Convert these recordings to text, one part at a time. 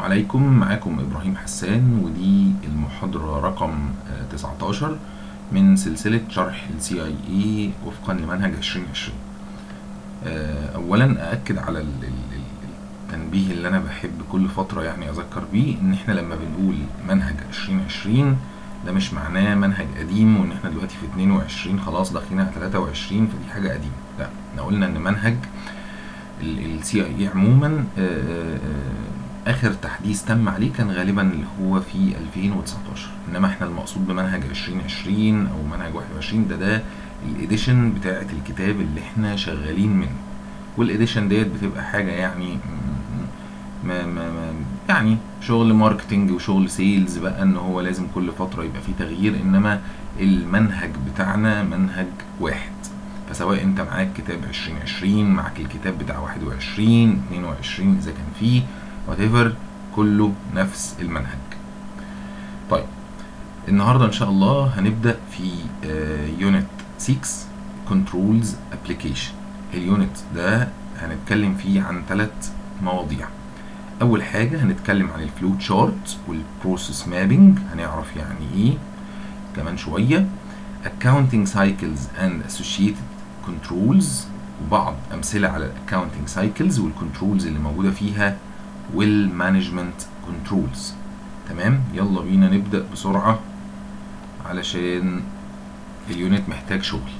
عليكم معاكم إبراهيم حسان ودي المحاضرة رقم آه، 19 من سلسلة شرح ال CIA وفقا لمنهج 2020 آه، أولا أأكد على ال- ال- ال- التنبيه اللي أنا بحب كل فترة يعني أذكر بيه إن إحنا لما بنقول منهج 2020 ده مش معناه منهج قديم وإن إحنا دلوقتي في 22 خلاص داخلين على 23 فدي حاجة قديمة لا إحنا قلنا إن منهج السي اي اي عموما آه، آه، آه، اخر تحديث تم عليه كان غالبا اللي هو في 2019 انما احنا المقصود بمنهج 2020 او منهج 21 ده ده الاديشن بتاعه الكتاب اللي احنا شغالين منه والاديشن ديت بتبقى حاجه يعني م- ما ما ما يعني شغل ماركتنج وشغل سيلز بقى ان هو لازم كل فتره يبقى فيه تغيير انما المنهج بتاعنا منهج واحد فسواء انت معاك كتاب 2020 معاك الكتاب بتاع 21 22 اذا كان فيه whatever كله نفس المنهج طيب النهارده ان شاء الله هنبدا في يونت 6 كنترولز ابلكيشن اليونت ده هنتكلم فيه عن ثلاث مواضيع اول حاجه هنتكلم عن الفلو تشارت والبروسيس مابينج هنعرف يعني ايه كمان شويه accounting cycles and associated controls وبعض امثله على الاكاونتنج سايكلز والكنترولز اللي موجوده فيها والمانجمنت كنترولز تمام يلا بينا نبدا بسرعه علشان اليونت محتاج شغل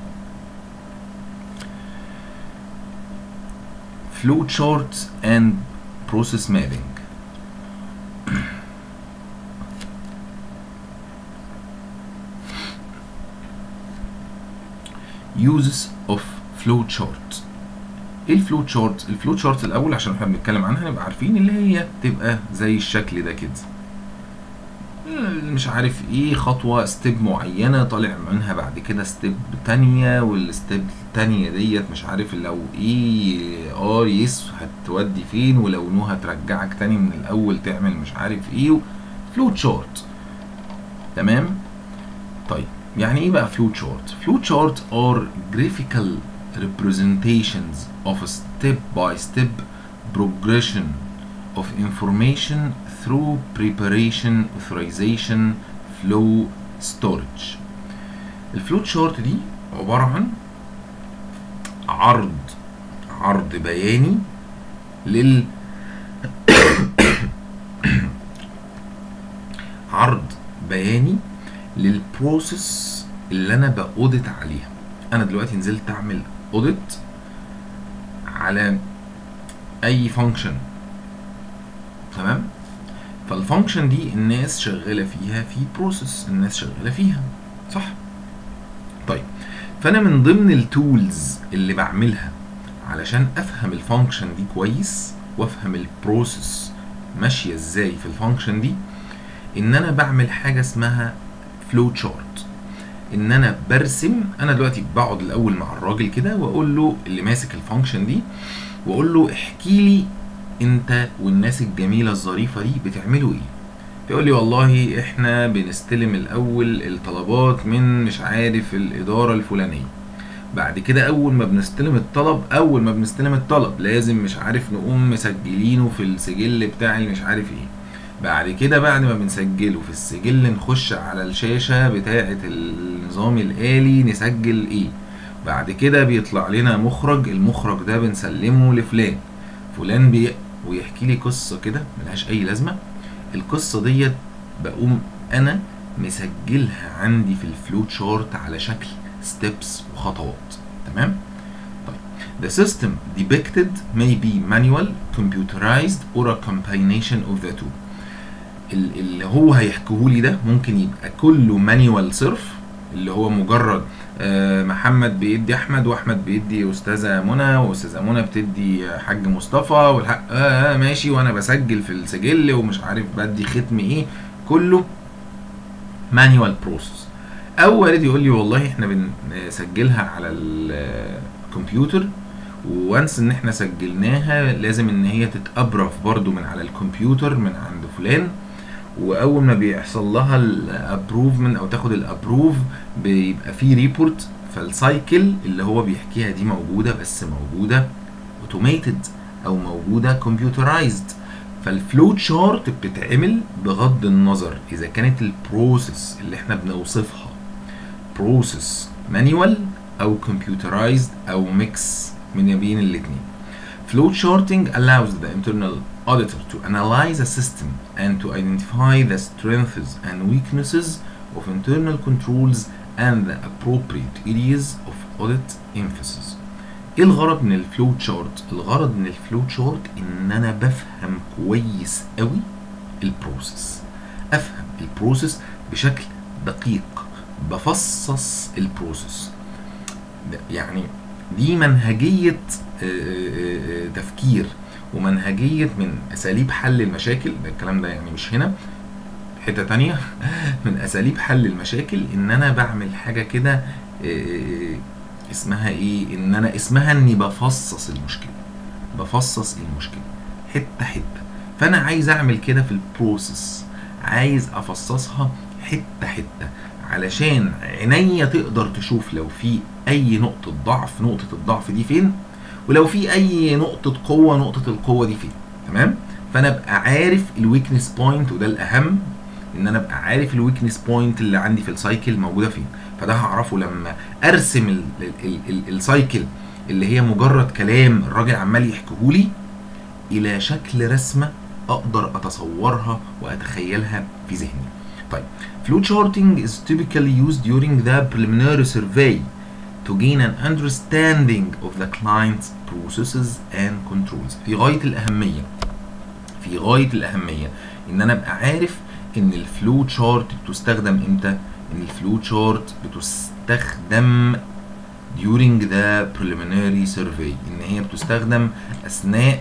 flow charts and process mapping uses of flow chart ايه الفلو تشارت الفلو تشارت الاول عشان احنا بنتكلم عنها نبقى عارفين اللي هي تبقى زي الشكل ده كده مش عارف ايه خطوة ستيب معينة طالع منها بعد كده ستيب تانية والستيب التانية ديت مش عارف لو ايه اه يس هتودي فين ولو نو هترجعك تاني من الاول تعمل مش عارف ايه فلو تشارت تمام طيب يعني ايه بقى فلو تشارت فلو تشارت are graphical representations of a step by step progression of information through preparation authorization flow storage الفلو تشارت دي عبارة عن عرض عرض بياني لل عرض بياني للبروسيس اللي انا باودت عليها انا دلوقتي نزلت اعمل اودت على اي فانكشن تمام فالفانكشن دي الناس شغاله فيها في بروسيس الناس شغاله فيها صح طيب فانا من ضمن التولز اللي بعملها علشان افهم الفانكشن دي كويس وافهم البروسيس ماشيه ازاي في الفانكشن دي ان انا بعمل حاجه اسمها فلو تشارت ان انا برسم انا دلوقتي بقعد الاول مع الراجل كده واقول له اللي ماسك الفانكشن دي واقول له احكي لي انت والناس الجميله الظريفه دي بتعملوا ايه فيقول لي والله احنا بنستلم الاول الطلبات من مش عارف الاداره الفلانيه بعد كده اول ما بنستلم الطلب اول ما بنستلم الطلب لازم مش عارف نقوم مسجلينه في السجل بتاع اللي مش عارف ايه بعد كده بعد ما بنسجله في السجل نخش على الشاشة بتاعة النظام الآلي نسجل ايه بعد كده بيطلع لنا مخرج المخرج ده بنسلمه لفلان فلان بي ويحكي لي قصة كده ملهاش أي لازمة القصة ديت بقوم أنا مسجلها عندي في الفلو تشارت على شكل ستيبس وخطوات تمام طيب The system depicted may be manual, computerized or a combination of the two ال- اللي هو هيحكيه لي ده ممكن يبقى كله مانيوال صرف اللي هو مجرد آه، محمد بيدي احمد واحمد بيدي استاذه منى واستاذه منى بتدي حاج مصطفى والحق آه, اه ماشي وانا بسجل في السجل ومش عارف بدي ختم ايه كله مانيوال بروسس او وارد يقول لي والله احنا بنسجلها على الكمبيوتر وانس ان احنا سجلناها لازم ان هي تتابرف برضو من على الكمبيوتر من عند فلان واول ما بيحصل لها الابروفمنت او تاخد الابروف بيبقى في ريبورت فالسايكل اللي هو بيحكيها دي موجوده بس موجوده اوتوميتد او موجوده كمبيوترايزد فالفلو تشارت بتتعمل بغض النظر اذا كانت البروسيس اللي احنا بنوصفها بروسيس مانيوال او كمبيوترايزد او ميكس من بين الاثنين Flow charting allows the internal auditor to analyze a system and to identify the strengths and weaknesses of internal controls and the appropriate areas of audit emphasis. ايه الغرض من الفلو تشارت؟ الغرض من الفلو تشارت ان انا بفهم كويس قوي البروسيس. افهم البروسيس بشكل دقيق بفصص البروسيس. يعني دي منهجية تفكير ومنهجية من أساليب حل المشاكل ده الكلام ده يعني مش هنا حتة تانية من أساليب حل المشاكل إن أنا بعمل حاجة كده اسمها إيه؟ إن أنا اسمها إني بفصص المشكلة بفصص المشكلة حتة حتة فأنا عايز أعمل كده في البروسيس عايز أفصصها حتة حتة علشان عينيا تقدر تشوف لو في اي نقطة ضعف نقطة الضعف دي فين ولو في اي نقطة قوة نقطة القوة دي فين تمام فانا ابقى عارف الويكنس بوينت وده الاهم ان انا ابقى عارف الويكنس بوينت اللي عندي في السايكل موجودة فين فده هعرفه لما ارسم ال ال ال السايكل اللي هي مجرد كلام الراجل عمال يحكيهولي الى شكل رسمة اقدر اتصورها واتخيلها في ذهني طيب flow charting is typically used during the preliminary survey to gain an understanding of the client's processes and controls في غاية الأهمية في غاية الأهمية إن أنا أبقى عارف إن الفلو تشارت بتستخدم إمتى؟ إن الفلو تشارت بتستخدم during the preliminary survey إن هي بتستخدم أثناء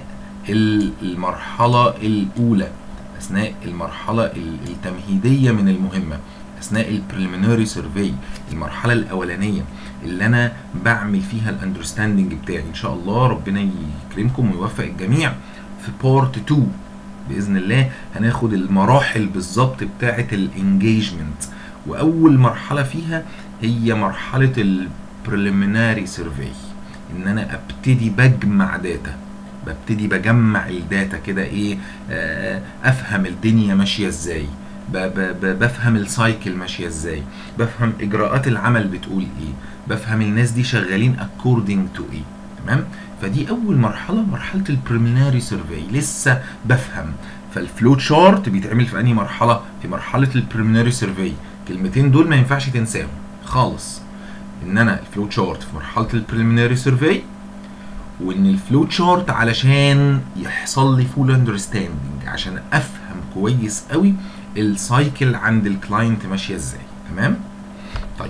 المرحلة الأولى اثناء المرحله التمهيديه من المهمه اثناء البريليمينري سيرفي المرحله الاولانيه اللي انا بعمل فيها الاندرستاندنج بتاعي ان شاء الله ربنا يكرمكم ويوفق الجميع في بارت 2 باذن الله هناخد المراحل بالظبط بتاعه الانجيجمنت واول مرحله فيها هي مرحله البريليمينري سيرفي ان انا ابتدي بجمع داتا ببتدي بجمع الداتا كده ايه آه افهم الدنيا ماشيه ازاي بفهم السايكل ماشيه ازاي بفهم اجراءات العمل بتقول ايه بفهم الناس دي شغالين according to ايه تمام فدي اول مرحله مرحله البريميناري سيرفي لسه بفهم فالفلو تشارت بيتعمل في انهي مرحله في مرحله البريميناري سيرفي الكلمتين دول ما ينفعش تنساهم خالص ان انا الفلو تشارت في مرحله البريميناري سيرفي وان الفلو تشارت علشان يحصل لي فول اندرستاندنج عشان افهم كويس قوي السايكل عند الكلاينت ماشيه ازاي تمام طيب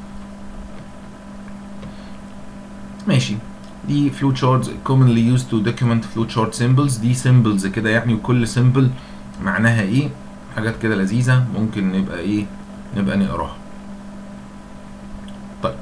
ماشي دي فلو تشارتس commonly used to document flow chart symbols دي symbols كده يعني وكل symbol معناها ايه حاجات كده لذيذه ممكن نبقى ايه نبقى نقراها طيب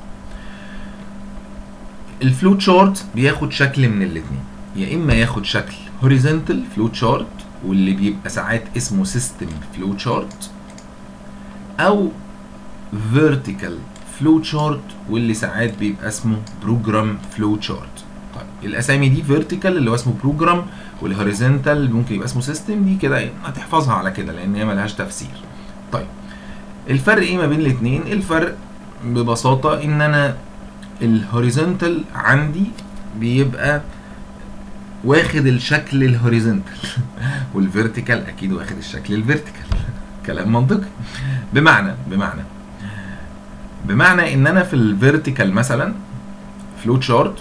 الفلو تشارت بياخد شكل من الاثنين يا اما ياخد شكل هوريزونتال فلو تشارت واللي بيبقى ساعات اسمه سيستم فلو تشارت او فيرتيكال فلو تشارت واللي ساعات بيبقى اسمه بروجرام فلو تشارت طيب الاسامي دي فيرتيكال اللي هو اسمه بروجرام والهوريزونتال ممكن يبقى اسمه سيستم دي كده هتحفظها على كده لان هي ملهاش تفسير طيب الفرق ايه ما بين الاثنين الفرق ببساطه ان انا الهوريزونتال عندي بيبقى واخد الشكل الهوريزونتال والفيرتيكال اكيد واخد الشكل الفيرتيكال كلام منطقي بمعنى بمعنى بمعنى ان انا في الفيرتيكال مثلا فلو تشارت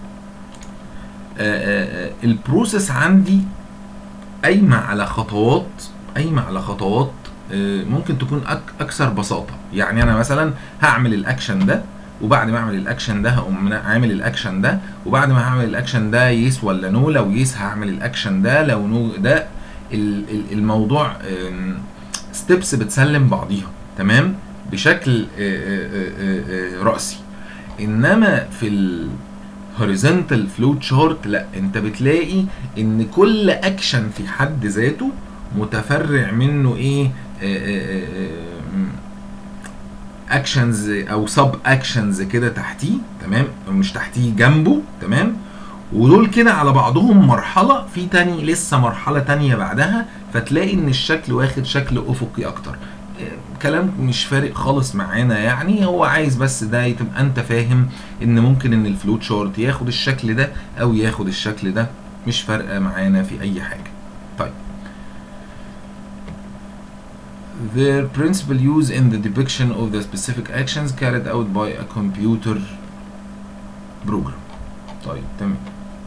البروسيس عندي قايمه على خطوات قايمه على خطوات ممكن تكون اكثر بساطه يعني انا مثلا هعمل الاكشن ده وبعد ما اعمل الاكشن ده هقوم عامل الاكشن ده وبعد ما هعمل الاكشن ده يس ولا نو لو يس هعمل الاكشن ده لو نو ده الموضوع ستيبس بتسلم بعضيها تمام بشكل راسي انما في الهوريزونتال فلو تشارت لا انت بتلاقي ان كل اكشن في حد ذاته متفرع منه ايه اكشنز او سب اكشنز كده تحتيه تمام مش تحتيه جنبه تمام ودول كده على بعضهم مرحلة في تاني لسه مرحلة تانية بعدها فتلاقي ان الشكل واخد شكل افقي اكتر آه، كلام مش فارق خالص معانا يعني هو عايز بس ده تبقى انت فاهم ان ممكن ان الفلوت شارت ياخد الشكل ده او ياخد الشكل ده مش فارقة معانا في اي حاجة طيب their principal use in the depiction of the specific actions carried out by a computer program طيب تمام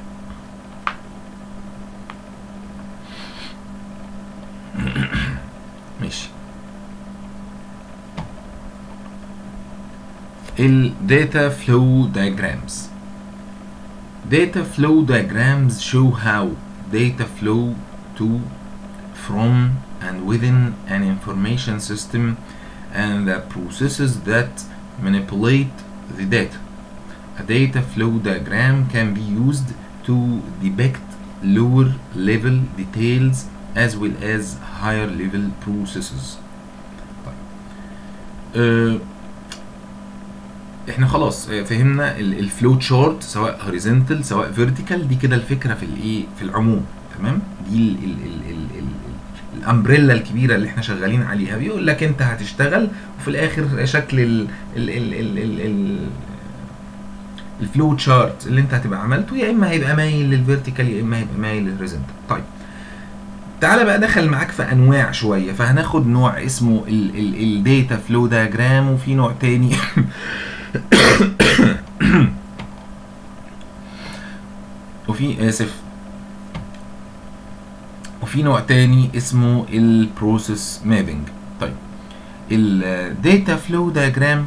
ماشي ال data flow diagrams data flow diagrams show how data flow to from and within an information system and the processes that manipulate the data. A data flow diagram can be used to depict lower level details as well as higher level processes. طيب. أه احنا خلاص آه، فهمنا الفلو تشارت سواء هوريزونتال سواء فيرتيكال دي كده الفكره في الايه في العموم تمام دي ال ال ال ال ال الامبريلا الكبيره اللي احنا شغالين عليها بيقول لك انت هتشتغل وفي الاخر شكل ال ال ال ال ال ال الفلو تشارت اللي انت هتبقى عملته يا اما هيبقى مايل للفيرتيكال يا اما هيبقى مايل للهوريزونتال طيب تعالى بقى دخل معاك في انواع شويه فهناخد نوع اسمه الداتا فلو دايجرام وفي نوع تاني وفي اسف وفي نوع تاني اسمه البروسيس مابينج طيب الداتا فلو دايجرام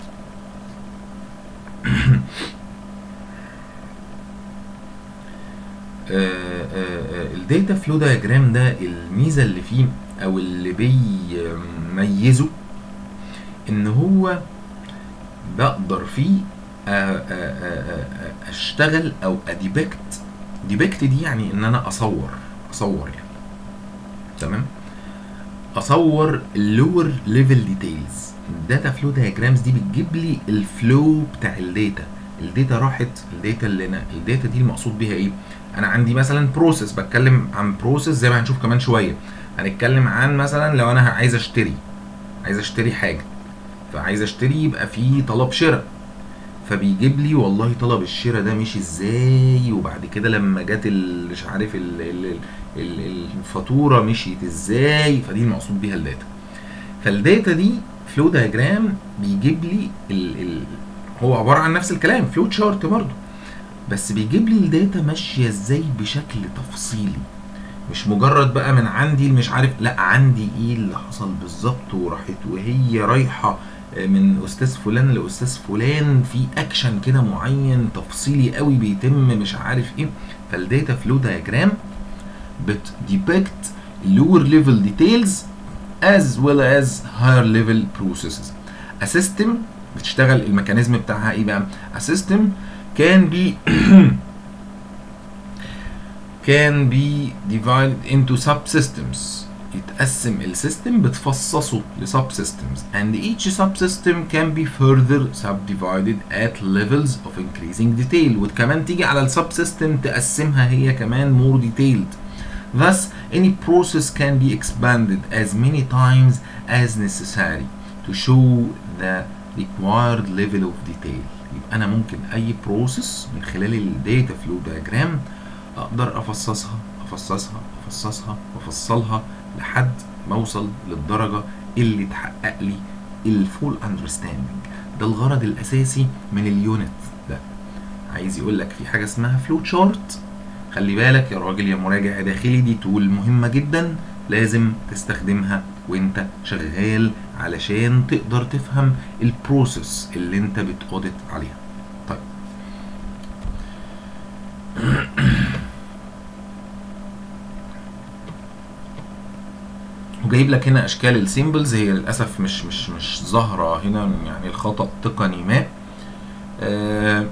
الداتا فلو دايجرام ده الميزه اللي فيه او اللي بيميزه ان هو بقدر فيه آه، آه، آه، آه، اشتغل او اديبكت ديبكت دي يعني ان انا اصور اصور يعني تمام اصور اللور ليفل ديتيلز الداتا فلو دايجرامز دي بتجيب لي الفلو بتاع الداتا الداتا راحت الداتا اللي انا الداتا دي المقصود بيها ايه انا عندي مثلا بروسيس بتكلم عن بروسيس زي ما هنشوف كمان شويه هنتكلم عن مثلا لو انا عايز اشتري عايز اشتري حاجه فعايز اشتري يبقى في طلب شراء فبيجيب لي والله طلب الشراء ده مشي ازاي وبعد كده لما جت ال- مش عارف ال- ال- ال- الفاتوره مشيت ازاي فدي المقصود بيها الداتا فالداتا دي فلو دايجرام بيجيب لي ال ال هو عباره عن نفس الكلام فلو تشارت برضه بس بيجيب لي الداتا ماشيه ازاي بشكل تفصيلي مش مجرد بقى من عندي مش عارف لا عندي ايه اللي حصل بالظبط وراحت وهي رايحه من استاذ فلان لاستاذ فلان في اكشن كده معين تفصيلي قوي بيتم مش عارف ايه فالداتا فلو دايجرام بتديبكت lower level details as well as higher level processes a system بتشتغل الميكانيزم بتاعها ايه بقى a system can be can be divided into subsystems يتقسم السيستم بتفصصه لسب systems and each subsystem can be further subdivided at levels of increasing detail وكمان تيجي على السب system تقسمها هي كمان more detailed Thus, any process can be expanded as many times as necessary to show the required level of detail. يبقى أنا ممكن أي process من خلال الداتا فلو diagram أقدر أفصصها أفصصها أفصصها وأفصلها لحد ما أوصل للدرجة اللي تحقق لي الفول understanding. ده الغرض الأساسي من اليونت ده. عايز يقول لك في حاجة اسمها فلو تشارت خلي بالك يا راجل يا مراجع داخلي دي تول مهمة جدا لازم تستخدمها وانت شغال علشان تقدر تفهم البروسيس اللي انت بتأودت عليها طيب وجايب لك هنا اشكال السيمبلز هي للاسف مش مش مش ظاهره هنا يعني الخطا تقني ما آه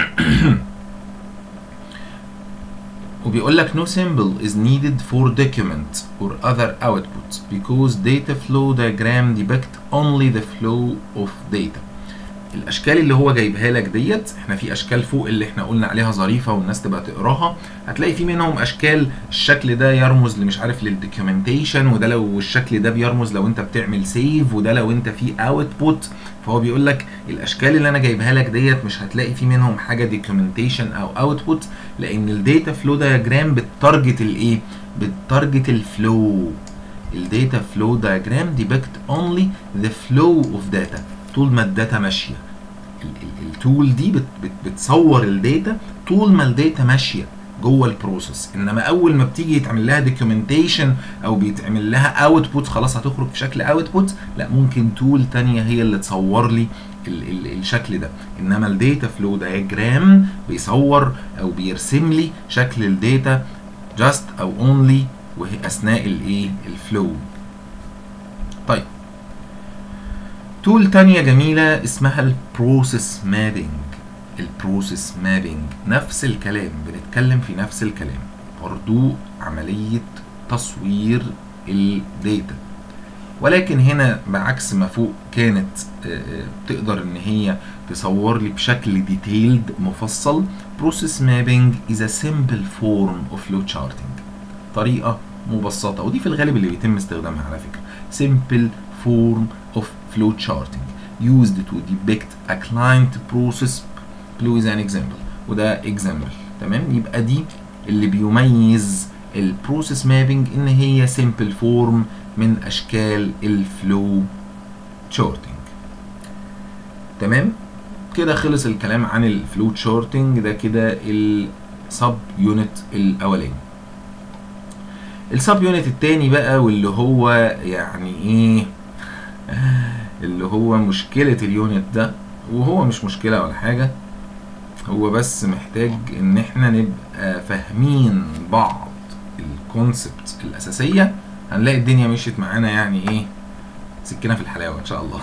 وبيقول لك no symbol is needed for document or other output because data flow diagram depict only the flow of data الاشكال اللي هو جايبها لك ديت احنا في اشكال فوق اللي احنا قلنا عليها ظريفه والناس تبقى تقراها هتلاقي في منهم اشكال الشكل ده يرمز لمش عارف للدوكيومنتيشن وده لو الشكل ده بيرمز لو انت بتعمل سيف وده لو انت في اوتبوت فهو بيقول لك الاشكال اللي انا جايبها لك ديت مش هتلاقي في منهم حاجه دوكيومنتيشن او اوتبوت لان الداتا فلو دايجرام بتارجت الايه بتارجت الفلو الداتا فلو دايجرام ديبكت اونلي ذا فلو اوف داتا طول ما الداتا ماشيه التول دي بت بت بتصور الداتا طول ما الداتا ماشيه جوه البروسيس انما اول ما بتيجي يتعمل لها دوكيومنتيشن او بيتعمل لها اوتبوت خلاص هتخرج في شكل اوتبوت لا ممكن تول تانية هي اللي تصور لي ال ال الشكل ده انما الداتا فلو دايجرام بيصور او بيرسم لي شكل الداتا جاست او اونلي وهي اثناء الايه الفلو طيب تول تانية جميلة اسمها البروسيس مابينج البروسيس مابينج نفس الكلام بنتكلم في نفس الكلام برضو عملية تصوير الداتا ولكن هنا بعكس ما فوق كانت تقدر ان هي تصور لي بشكل ديتيلد مفصل بروسيس مابينج is a simple form of flow charting طريقة مبسطة ودي في الغالب اللي بيتم استخدامها على فكرة simple form of flow charting used to depict a client process blue is an example وده example تمام يبقى دي اللي بيميز البروسيس مابينج ان هي simple form من اشكال الفلو تشارتنج تمام كده خلص الكلام عن الفلو تشارتنج ده كده السب يونت الاولاني السب يونت التاني بقى واللي هو يعني ايه اللي هو مشكلة اليونت ده وهو مش مشكلة ولا حاجة هو بس محتاج ان احنا نبقى فاهمين بعض الكونسبت الاساسية هنلاقي الدنيا مشيت معانا يعني ايه سكينة في الحلاوة ان شاء الله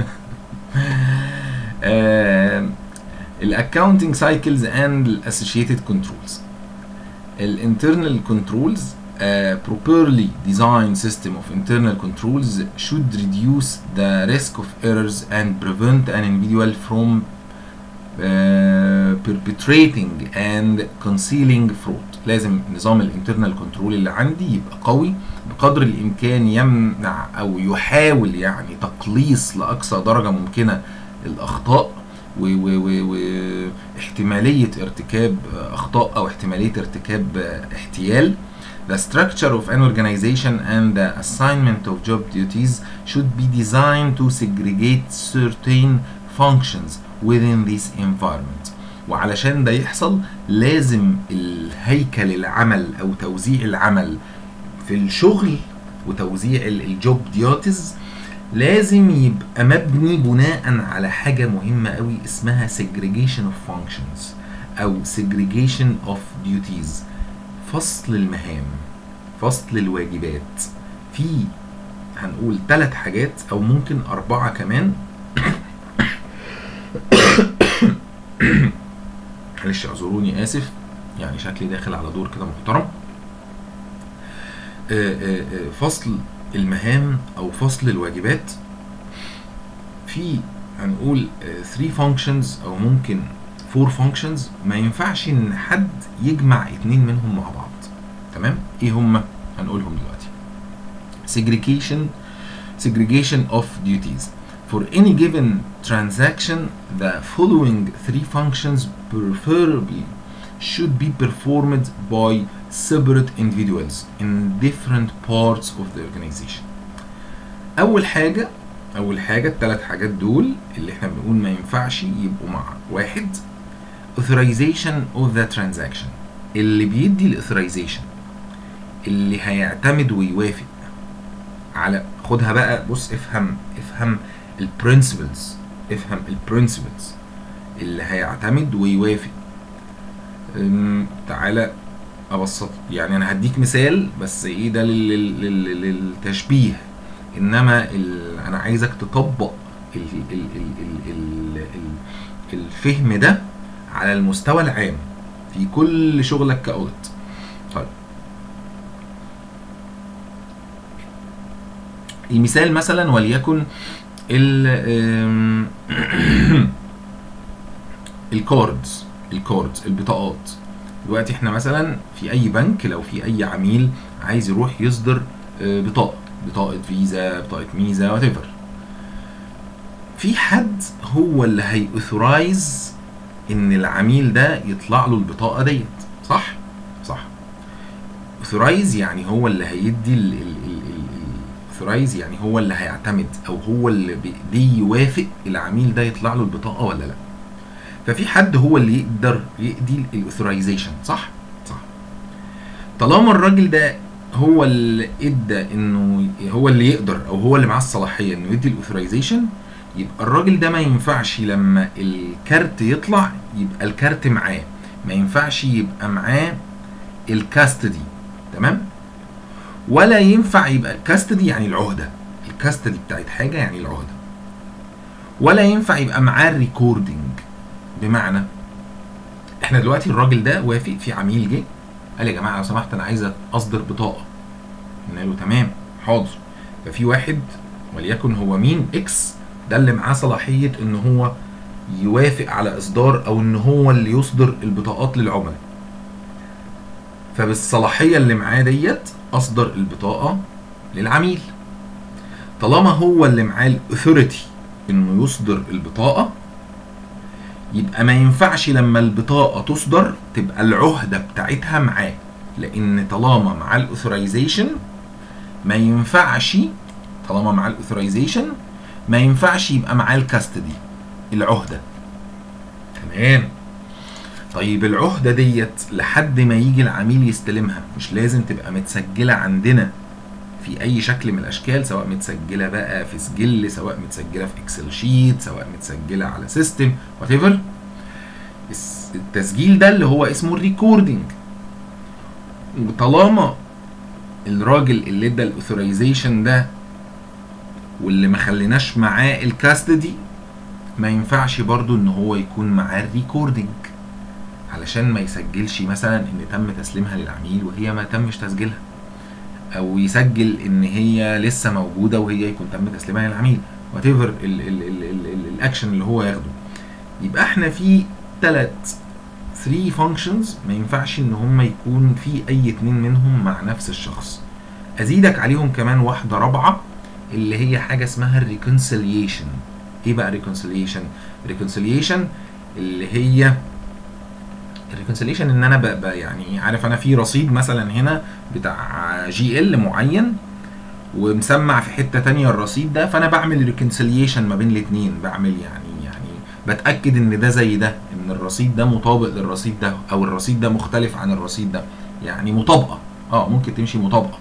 الاكاونتنج سايكلز اند الاسوشيتد كنترولز الانترنال كنترولز A properly designed system of internal controls should reduce the risk of errors and prevent an individual from uh, perpetrating and concealing fraud. لازم نظام الانترنال كنترول اللي عندي يبقى قوي بقدر الامكان يمنع او يحاول يعني تقليص لاقصى درجه ممكنه الاخطاء واحتماليه ارتكاب اخطاء او احتماليه ارتكاب احتيال The structure of an organization and the assignment of job duties should be designed to segregate certain functions within this environment. وعلشان ده يحصل لازم الهيكل العمل او توزيع العمل في الشغل وتوزيع الجوب ديوتيز لازم يبقى مبني بناء على حاجه مهمه قوي اسمها segregation of functions او segregation of duties فصل المهام فصل الواجبات في هنقول ثلاث حاجات او ممكن اربعه كمان معلش اعذروني اسف يعني شكلي داخل على دور كده محترم فصل المهام او فصل الواجبات في هنقول 3 functions او ممكن 4 functions ما ينفعش ان حد يجمع اتنين منهم مع بعض تمام ايه هم هنقولهم دلوقتي segregation segregation of duties for any given transaction the following three functions preferably should be performed by separate individuals in different parts of the organization اول حاجه اول حاجه الثلاث حاجات دول اللي احنا بنقول ما ينفعش يبقوا مع واحد authorization of the transaction اللي بيدي الاثرايزيشن اللي هيعتمد ويوافق على خدها بقى بص افهم افهم البرنسبلز افهم البرنسبلز اللي هيعتمد ويوافق تعالى ابسط يعني انا هديك مثال بس ايه ده لل- لل- للتشبيه انما ال... انا عايزك تطبق ال... ال... ال... ال... ال... ال... الفهم ده على المستوى العام في كل شغلك كاوديت طيب المثال مثلا وليكن ال الكاردز الكاردز البطاقات دلوقتي احنا مثلا في اي بنك لو في اي عميل عايز يروح يصدر آه، بطاقه بطاقه فيزا بطاقه ميزه وات في حد هو اللي هيأثورايز ان العميل ده يطلع له البطاقه ديت صح صح أثورايز يعني هو اللي هيدي ال ال ال ال أثورايز يعني هو اللي هيعتمد او هو اللي بايديه يوافق العميل ده يطلع له البطاقه ولا لا ففي حد هو اللي يقدر يدي الاثورايزيشن صح صح طالما الراجل ده هو اللي ادى انه هو اللي يقدر او هو اللي معاه الصلاحيه انه يدي الاثورايزيشن يبقى الراجل ده ما ينفعش لما الكارت يطلع يبقى الكارت معاه ما ينفعش يبقى معاه الكاستدي تمام ولا ينفع يبقى الكاستدي يعني العهده الكاستدي بتاعت حاجه يعني العهده ولا ينفع يبقى معاه الريكوردنج بمعنى احنا دلوقتي الراجل ده وافق في عميل جه قال يا جماعه لو سمحت انا عايز اصدر بطاقه قلنا له تمام حاضر ففي واحد وليكن هو مين اكس ده اللي معاه صلاحيه ان هو يوافق على اصدار او ان هو اللي يصدر البطاقات للعملاء فبالصلاحيه اللي معاه ديت اصدر البطاقه للعميل طالما هو اللي معاه الاثوريتي انه يصدر البطاقه يبقى ما ينفعش لما البطاقه تصدر تبقى العهده بتاعتها معاه لان طالما مع الاثورايزيشن ما ينفعش طالما مع الاثورايزيشن ما ينفعش يبقى معاه الكاستدي العهده تمام طيب العهده ديت لحد ما يجي العميل يستلمها مش لازم تبقى متسجله عندنا في اي شكل من الاشكال سواء متسجله بقى في سجل سواء متسجله في اكسل شيت سواء متسجله على سيستم وات ايفر التسجيل ده اللي هو اسمه الريكوردنج طالما الراجل اللي ادى الاثورايزيشن ده واللي ما خليناش معاه الكاستدي ما ينفعش برضو ان هو يكون معاه الريكوردنج علشان ما يسجلش مثلا ان تم تسليمها للعميل وهي ما تمش تسجيلها او يسجل ان هي لسه موجوده وهي يكون تم تسليمها للعميل وات ايفر الاكشن اللي هو ياخده يبقى احنا في ثلاث 3 فانكشنز ما ينفعش ان هم يكون في اي اتنين منهم مع نفس الشخص ازيدك عليهم كمان واحده رابعه اللي هي حاجه اسمها الريكونسيليشن ايه بقى ريكونسيليشن ريكونسيليشن اللي هي الريكونسيليشن ان انا بقى يعني عارف انا في رصيد مثلا هنا بتاع جي ال معين ومسمع في حته تانية الرصيد ده فانا بعمل ريكونسيليشن ما بين الاثنين بعمل يعني يعني بتاكد ان ده زي ده ان الرصيد ده مطابق للرصيد ده او الرصيد ده مختلف عن الرصيد ده يعني مطابقه اه ممكن تمشي مطابقه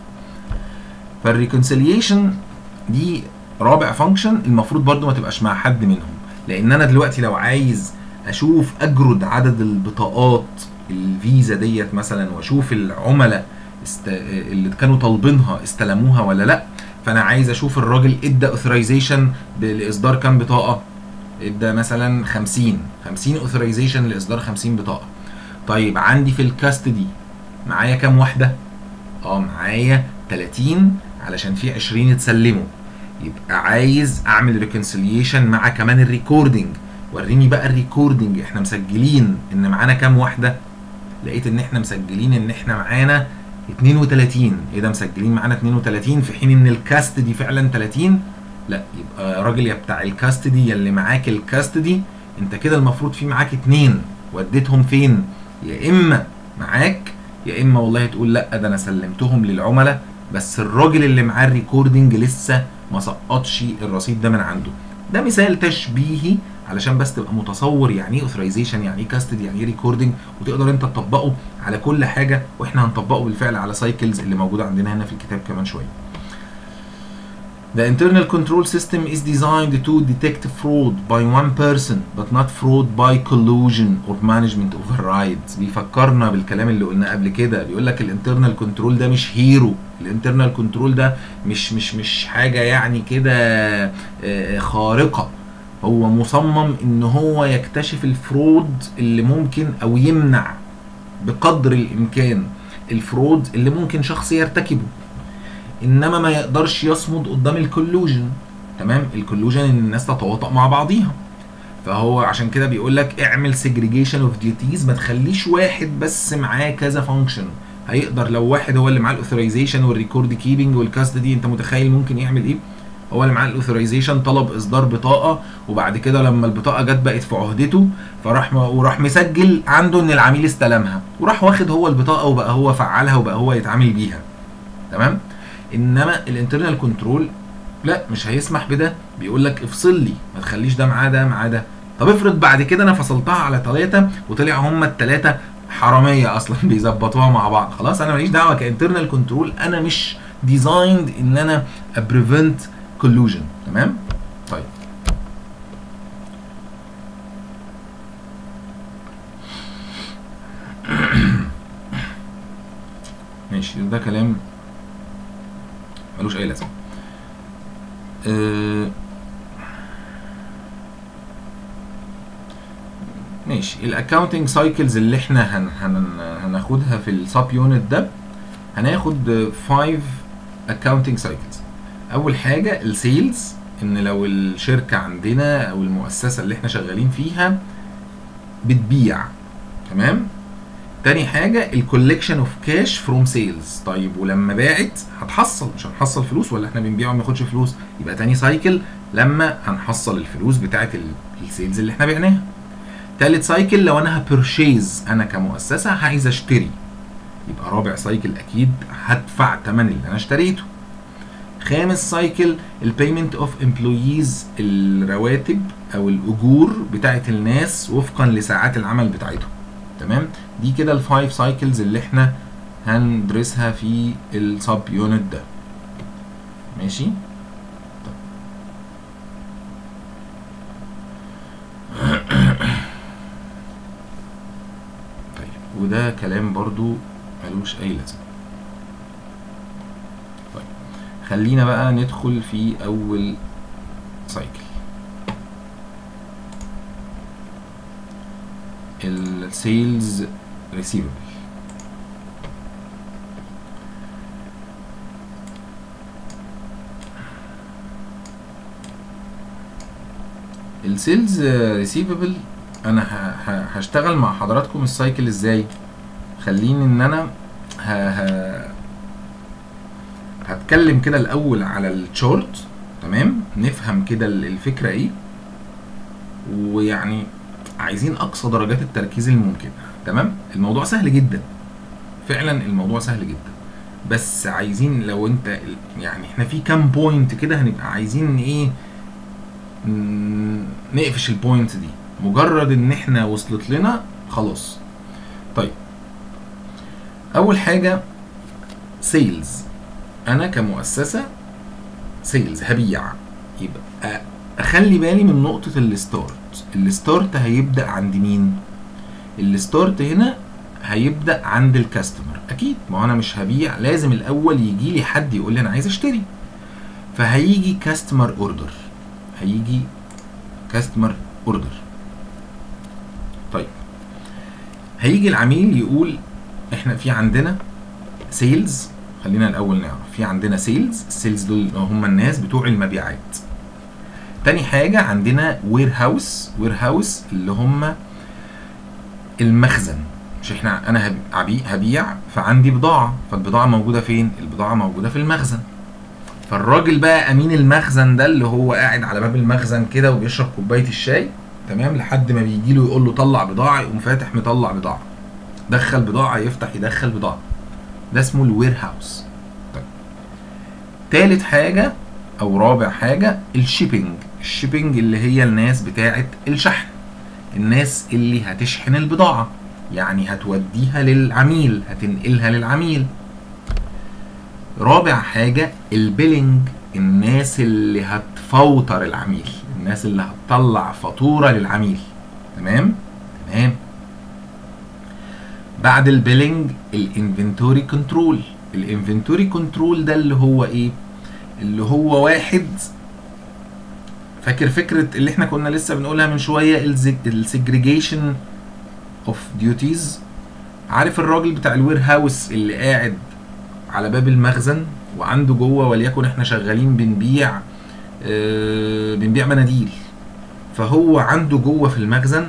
فالريكونسيليشن دي رابع فانكشن المفروض برضو ما تبقاش مع حد منهم لان انا دلوقتي لو عايز اشوف اجرد عدد البطاقات الفيزا ديت مثلا واشوف العملاء است... اللي كانوا طالبينها استلموها ولا لا فانا عايز اشوف الراجل ادى اوثرايزيشن لاصدار كام بطاقه ادى مثلا 50 50 اوثرايزيشن لاصدار 50 بطاقه طيب عندي في الكاستدي معايا كام واحده اه معايا 30 علشان في 20 اتسلموا يبقى عايز اعمل ريكونسيليشن مع كمان الريكوردنج وريني بقى الريكوردنج احنا مسجلين ان معانا كام واحده لقيت ان احنا مسجلين ان احنا معانا 32 ايه ده مسجلين معانا 32 في حين ان الكاستدي فعلا 30 لا يبقى راجل يا بتاع الكاستدي يا اللي معاك الكاستدي انت كده المفروض في معاك اتنين وديتهم فين يا اما معاك يا اما والله تقول لا ده انا سلمتهم للعملاء بس الراجل اللي معاه الريكوردنج لسه ما سقطش الرصيد ده من عنده ده مثال تشبيهي علشان بس تبقى متصور يعني ايه اوثرايزيشن يعني ايه كاستدي يعني ايه ريكوردنج وتقدر انت تطبقه على كل حاجه واحنا هنطبقه بالفعل على سايكلز اللي موجوده عندنا هنا في الكتاب كمان شويه The internal control system is designed to detect fraud by one person but not fraud by collusion or management overrides بيفكرنا بالكلام اللي قلناه قبل كده بيقول لك الانترنال كنترول ده مش هيرو الانترنال كنترول ده مش مش مش حاجه يعني كده خارقه هو مصمم ان هو يكتشف الفرود اللي ممكن او يمنع بقدر الامكان الفرود اللي ممكن شخص يرتكبه انما ما يقدرش يصمد قدام الكولوجن تمام الكولوجن ان الناس تتواطأ مع بعضيها فهو عشان كده بيقول لك اعمل سيجريجيشن اوف ديوتيز ما تخليش واحد بس معاه كذا فانكشن هيقدر لو واحد هو اللي معاه الاوثرايزيشن والريكورد كيبنج والكاستدي انت متخيل ممكن يعمل ايه هو اللي معاه الاوثرايزيشن طلب اصدار بطاقه وبعد كده لما البطاقه جت بقت في عهدته فراح م- وراح مسجل عنده ان العميل استلمها وراح واخد هو البطاقه وبقى هو فعلها وبقى هو يتعامل بيها تمام انما الانترنال كنترول لا مش هيسمح بده بيقول لك افصل لي ما تخليش ده معاه ده معاه ده طب افرض بعد كده انا فصلتها على ثلاثه وطلع هم الثلاثه حراميه اصلا بيظبطوها مع بعض خلاص انا ماليش دعوه كانترنال كنترول انا مش ديزايند ان انا ابريفنت كولوجن تمام طيب ماشي ده كلام ملوش اي لازمه أه ماشي الاكونتنج سايكلز اللي احنا هن هن هناخدها في السب يونت ده هناخد 5 اكونتنج سايكلز اول حاجه السيلز ان لو الشركه عندنا او المؤسسه اللي احنا شغالين فيها بتبيع تمام تاني حاجة الكوليكشن اوف كاش فروم سيلز طيب ولما باعت هتحصل مش هنحصل فلوس ولا احنا بنبيع وما ناخدش فلوس يبقى تاني سايكل لما هنحصل الفلوس بتاعت السيلز اللي احنا بعناها تالت سايكل لو انا هبرشيز انا كمؤسسة عايز اشتري يبقى رابع سايكل اكيد هدفع تمن اللي انا اشتريته خامس سايكل البيمنت اوف امبلويز الرواتب او الاجور بتاعت الناس وفقا لساعات العمل بتاعتهم تمام دي كده الفايف سايكلز اللي احنا هندرسها في السب يونت ده ماشي طيب. طيب وده كلام برضو ملوش اي لازمه طيب خلينا بقى ندخل في اول سايكل السيلز ريسيفبل السيلز ريسيفبل انا ه- ه- هشتغل مع حضراتكم السايكل ازاي خليني ان انا ه... ه... هتكلم كده الاول على الشورت تمام نفهم كده ال- الفكره ايه ويعني عايزين اقصى درجات التركيز الممكنه تمام الموضوع سهل جدا فعلا الموضوع سهل جدا بس عايزين لو انت ال- يعني احنا في كام بوينت كده هنبقى عايزين ايه ن- نقفش البوينت دي مجرد ان احنا وصلت لنا خلاص طيب اول حاجه سيلز انا كمؤسسه سيلز هبيع يبقى اخلي بالي من نقطه الستارت الستارت هيبدا عند مين الستارت هنا هيبدا عند الكاستمر اكيد ما هو انا مش هبيع لازم الاول يجي لي حد يقول لي انا عايز اشتري فهيجي كاستمر اوردر هيجي كاستمر اوردر طيب هيجي العميل يقول احنا في عندنا سيلز خلينا الاول نعرف في عندنا سيلز السيلز دول هم الناس بتوع المبيعات تاني حاجة عندنا وير هاوس وير هاوس اللي هم المخزن مش احنا انا هب- هبيع هبيع فعندي بضاعة فالبضاعة موجودة فين؟ البضاعة موجودة في المخزن فالراجل بقى امين المخزن ده اللي هو قاعد على باب المخزن كده وبيشرب كوباية الشاي تمام لحد ما بيجي له يقول له طلع بضاعة يقوم فاتح مطلع بضاعة دخل بضاعة يفتح يدخل بضاعة ده اسمه الوير هاوس طيب تالت حاجة او رابع حاجة الشيبنج الشيبنج اللي هي الناس بتاعت الشحن الناس اللي هتشحن البضاعة يعني هتوديها للعميل هتنقلها للعميل رابع حاجة البيلينج الناس اللي هتفوتر العميل الناس اللي هتطلع فاتورة للعميل تمام تمام بعد البيلينج الانفنتوري كنترول الانفنتوري كنترول ده اللي هو ايه اللي هو واحد فاكر فكرة اللي احنا كنا لسه بنقولها من شوية السجريجيشن اوف ديوتيز عارف الراجل بتاع الوير هاوس اللي قاعد على باب المخزن وعنده جوه وليكن احنا شغالين بنبيع آه بنبيع مناديل فهو عنده جوه في المخزن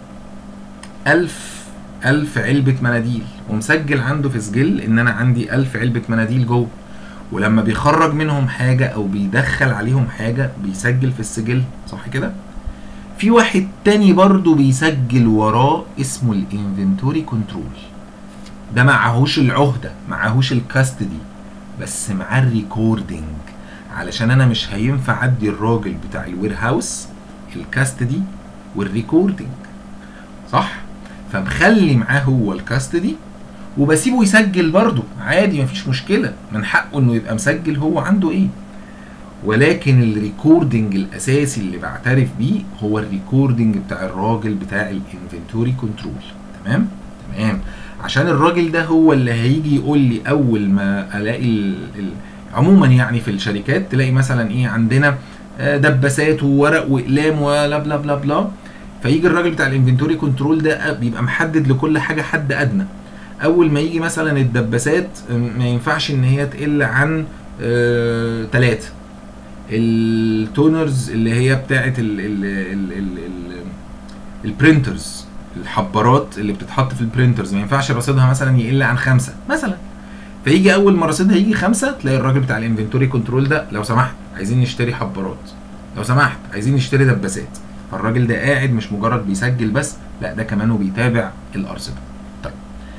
ألف ألف علبة مناديل ومسجل عنده في سجل إن أنا عندي ألف علبة مناديل جوه ولما بيخرج منهم حاجة أو بيدخل عليهم حاجة بيسجل في السجل صح كده؟ في واحد تاني برضه بيسجل وراه اسمه الانفنتوري كنترول ده معهوش العهدة معهوش الكاستدي بس معاه الريكوردنج علشان انا مش هينفع ادي الراجل بتاع الوير هاوس الكاستدي والريكوردنج صح فمخلي معاه هو الكاستدي وبسيبه يسجل برضه عادي مفيش مشكله من حقه انه يبقى مسجل هو عنده ايه ولكن الريكوردنج الاساسي اللي بعترف بيه هو الريكوردنج بتاع الراجل بتاع الانفنتوري كنترول تمام تمام عشان الراجل ده هو اللي هيجي يقول لي اول ما الاقي ال... ال... عموما يعني في الشركات تلاقي مثلا ايه عندنا دباسات وورق واقلام ولا بلا بلا بلا فيجي الراجل بتاع الانفنتوري كنترول ده بيبقى محدد لكل حاجه حد ادنى اول ما يجي مثلا الدباسات ما ينفعش ان هي تقل عن ثلاثة التونرز اللي هي بتاعه ال ال ال ال ال البرينترز الحبارات اللي بتتحط في البرينترز ما ينفعش رصيدها مثلا يقل عن خمسة مثلا فيجي اول ما رصيدها يجي خمسة تلاقي الراجل بتاع الانفنتوري كنترول ده لو سمحت عايزين نشتري حبارات لو سمحت عايزين نشتري دباسات فالراجل ده قاعد مش مجرد بيسجل بس لا ده كمان وبيتابع الارصده طيب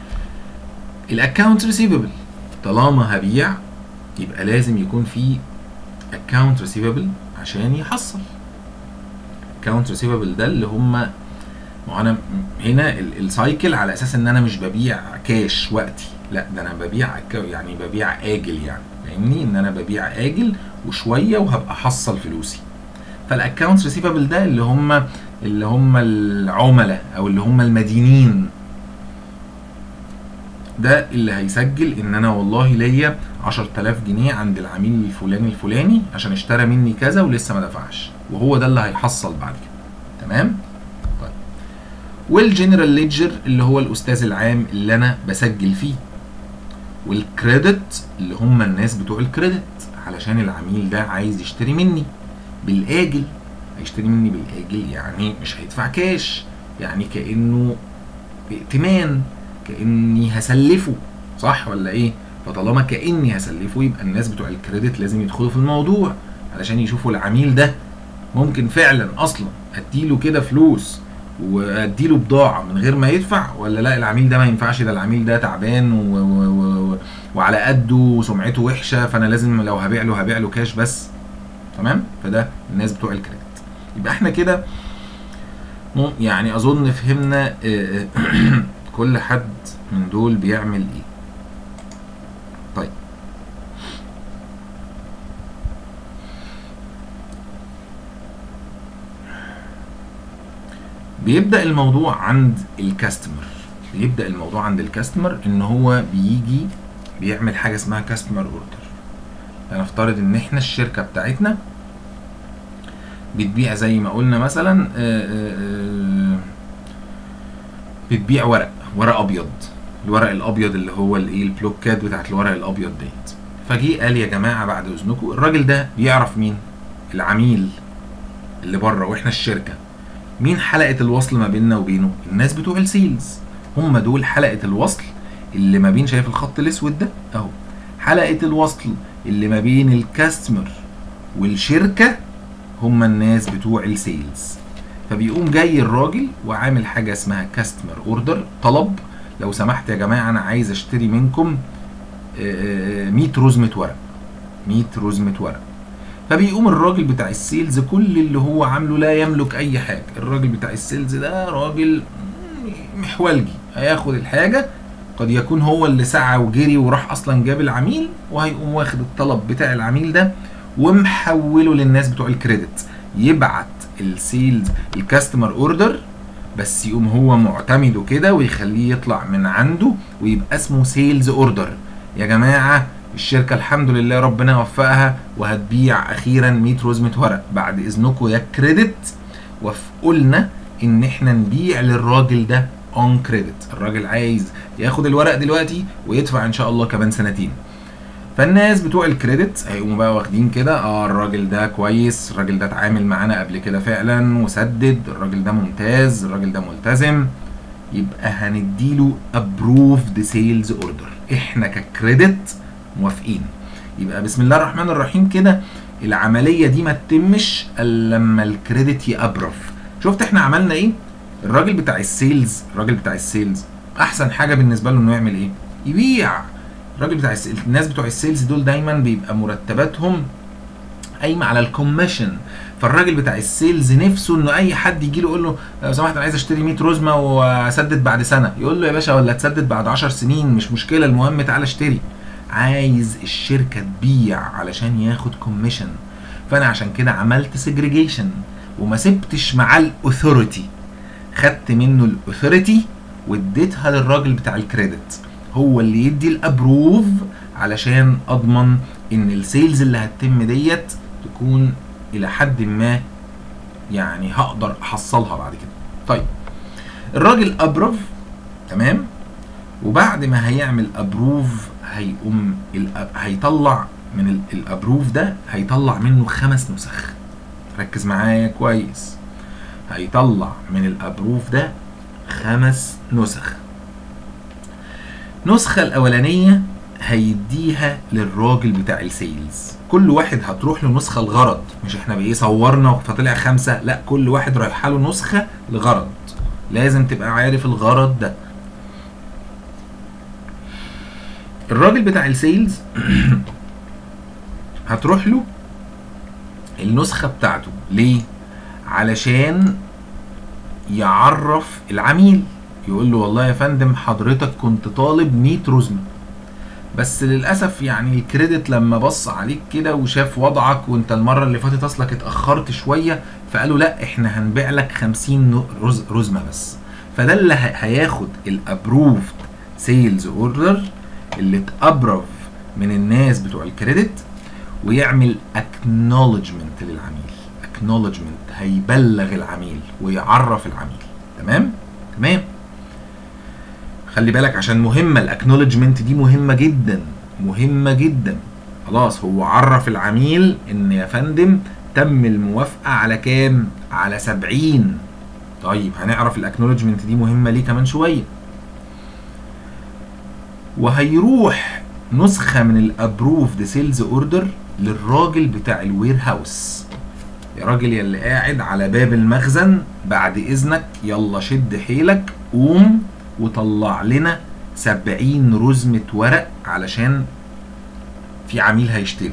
الاكونت ريسيفبل طالما هبيع يبقى لازم يكون في اكونت ريسيفبل عشان يحصل اكونت ريسيفبل ده اللي هم ما انا هنا السايكل على اساس ان انا مش ببيع كاش وقتي لا ده انا ببيع يعني ببيع اجل يعني فاهمني ان انا ببيع اجل وشويه وهبقى احصل فلوسي فالاكونتس ريسيفبل ده اللي هم اللي هم العملاء او اللي هم المدينين ده اللي هيسجل ان انا والله ليا 10000 جنيه عند العميل الفلاني الفلاني عشان اشترى مني كذا ولسه ما دفعش وهو ده اللي هيحصل بعد كده تمام طيب والجنرال ليدجر اللي هو الاستاذ العام اللي انا بسجل فيه والكريدت اللي هم الناس بتوع الكريدت علشان العميل ده عايز يشتري مني بالاجل هيشتري مني بالاجل يعني مش هيدفع كاش يعني كانه ائتمان كاني هسلفه صح ولا ايه فطالما كاني هسلفه يبقى الناس بتوع الكريدت لازم يدخلوا في الموضوع علشان يشوفوا العميل ده ممكن فعلا اصلا اديله كده فلوس واديله بضاعه من غير ما يدفع ولا لا العميل ده ما ينفعش ده العميل ده تعبان و... و... و... وعلى قده وسمعته وحشه فانا لازم لو هبيع له هبيع له كاش بس تمام فده الناس بتوع الكريدت يبقى احنا كده يعني اظن فهمنا كل حد من دول بيعمل ايه طيب بيبدا الموضوع عند الكاستمر بيبدا الموضوع عند الكاستمر ان هو بيجي بيعمل حاجه اسمها كاستمر اوردر هنفترض ان احنا الشركه بتاعتنا بتبيع زي ما قلنا مثلا بتبيع ورق ورق ابيض الورق الابيض اللي هو الايه البلوكات بتاعت الورق الابيض ديت فجه قال يا جماعه بعد اذنكم الراجل ده بيعرف مين العميل اللي بره واحنا الشركه مين حلقه الوصل ما بيننا وبينه الناس بتوع السيلز هم دول حلقه الوصل اللي ما بين شايف الخط الاسود ده اهو حلقه الوصل اللي ما بين الكاستمر والشركه هم الناس بتوع السيلز فبيقوم جاي الراجل وعامل حاجه اسمها كاستمر اوردر طلب لو سمحت يا جماعه انا عايز اشتري منكم 100 رزمه ورق 100 رزمه ورق فبيقوم الراجل بتاع السيلز كل اللي هو عامله لا يملك اي حاجه الراجل بتاع السيلز ده راجل محولجي هياخد الحاجه قد يكون هو اللي سعى وجري وراح اصلا جاب العميل وهيقوم واخد الطلب بتاع العميل ده ومحوله للناس بتوع الكريدت يبعت السيلز الكاستمر اوردر بس يقوم هو معتمده كده ويخليه يطلع من عنده ويبقى اسمه سيلز اوردر يا جماعه الشركه الحمد لله ربنا وفقها وهتبيع اخيرا 100 رزمه ورق بعد اذنكم يا كريدت وافقوا لنا ان احنا نبيع للراجل ده اون كريدت الراجل عايز ياخد الورق دلوقتي ويدفع ان شاء الله كمان سنتين فالناس بتوع الكريدت هيقوموا بقى واخدين كده اه الراجل ده كويس الراجل ده اتعامل معانا قبل كده فعلا وسدد الراجل ده ممتاز الراجل ده ملتزم يبقى هنديله approved sales order احنا ككريدت موافقين يبقى بسم الله الرحمن الرحيم كده العمليه دي ما تتمش الا لما الكريدت يابرف شفت احنا عملنا ايه الراجل بتاع السيلز الراجل بتاع السيلز احسن حاجه بالنسبه له انه يعمل ايه يبيع الراجل بتاع الس... الناس بتوع السيلز دول دايما بيبقى مرتباتهم قايمه على الكوميشن فالراجل بتاع السيلز نفسه انه اي حد يجي له يقول له لو سمحت انا عايز اشتري 100 رزمه واسدد بعد سنه يقول له يا باشا ولا تسدد بعد 10 سنين مش مشكله المهم تعالى اشتري عايز الشركه تبيع علشان ياخد كوميشن فانا عشان كده عملت سيجريجيشن وما سبتش معاه الاثوريتي خدت منه الاثوريتي واديتها للراجل بتاع الكريدت هو اللي يدي الابروف علشان اضمن ان السيلز اللي هتتم ديت تكون الى حد ما يعني هقدر احصلها بعد كده طيب الراجل ابروف تمام وبعد ما هيعمل ابروف هيقوم الأب... هيطلع من الابروف ده هيطلع منه خمس نسخ ركز معايا كويس هيطلع من الابروف ده خمس نسخ النسخة الأولانية هيديها للراجل بتاع السيلز كل واحد هتروح له نسخة الغرض مش احنا بايه صورنا فطلع خمسة لا كل واحد رايحة له نسخة لغرض لازم تبقى عارف الغرض ده الراجل بتاع السيلز هتروح له النسخة بتاعته ليه؟ علشان يعرف العميل يقول له والله يا فندم حضرتك كنت طالب 100 رزمة بس للاسف يعني الكريدت لما بص عليك كده وشاف وضعك وانت المره اللي فاتت اصلك اتاخرت شويه فقالوا لا احنا هنبيع لك 50 رز رزمه بس فده اللي هياخد الابروفد سيلز اوردر اللي اتابرف من الناس بتوع الكريدت ويعمل اكنولجمنت للعميل اكنولجمنت هيبلغ العميل ويعرف العميل تمام تمام خلي بالك عشان مهمة الاكنولجمنت دي مهمة جدا مهمة جدا خلاص هو عرف العميل ان يا فندم تم الموافقة على كام على سبعين طيب هنعرف الاكنولجمنت دي مهمة ليه كمان شوية وهيروح نسخة من الابروفد سيلز اوردر للراجل بتاع الوير هاوس يا راجل يا اللي قاعد على باب المخزن بعد اذنك يلا شد حيلك قوم وطلع لنا سبعين رزمة ورق علشان في عميل هيشتري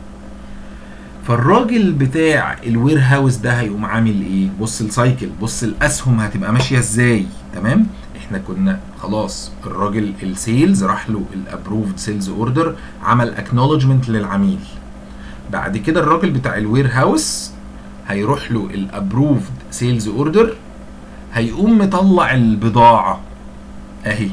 فالراجل بتاع الوير هاوس ده هيقوم عامل ايه بص السايكل بص الاسهم هتبقى ماشيه ازاي تمام احنا كنا خلاص الراجل السيلز راح له الابروفد سيلز اوردر عمل اكنولجمنت للعميل بعد كده الراجل بتاع الوير هاوس هيروح له الابروفد سيلز اوردر هيقوم مطلع البضاعه اهي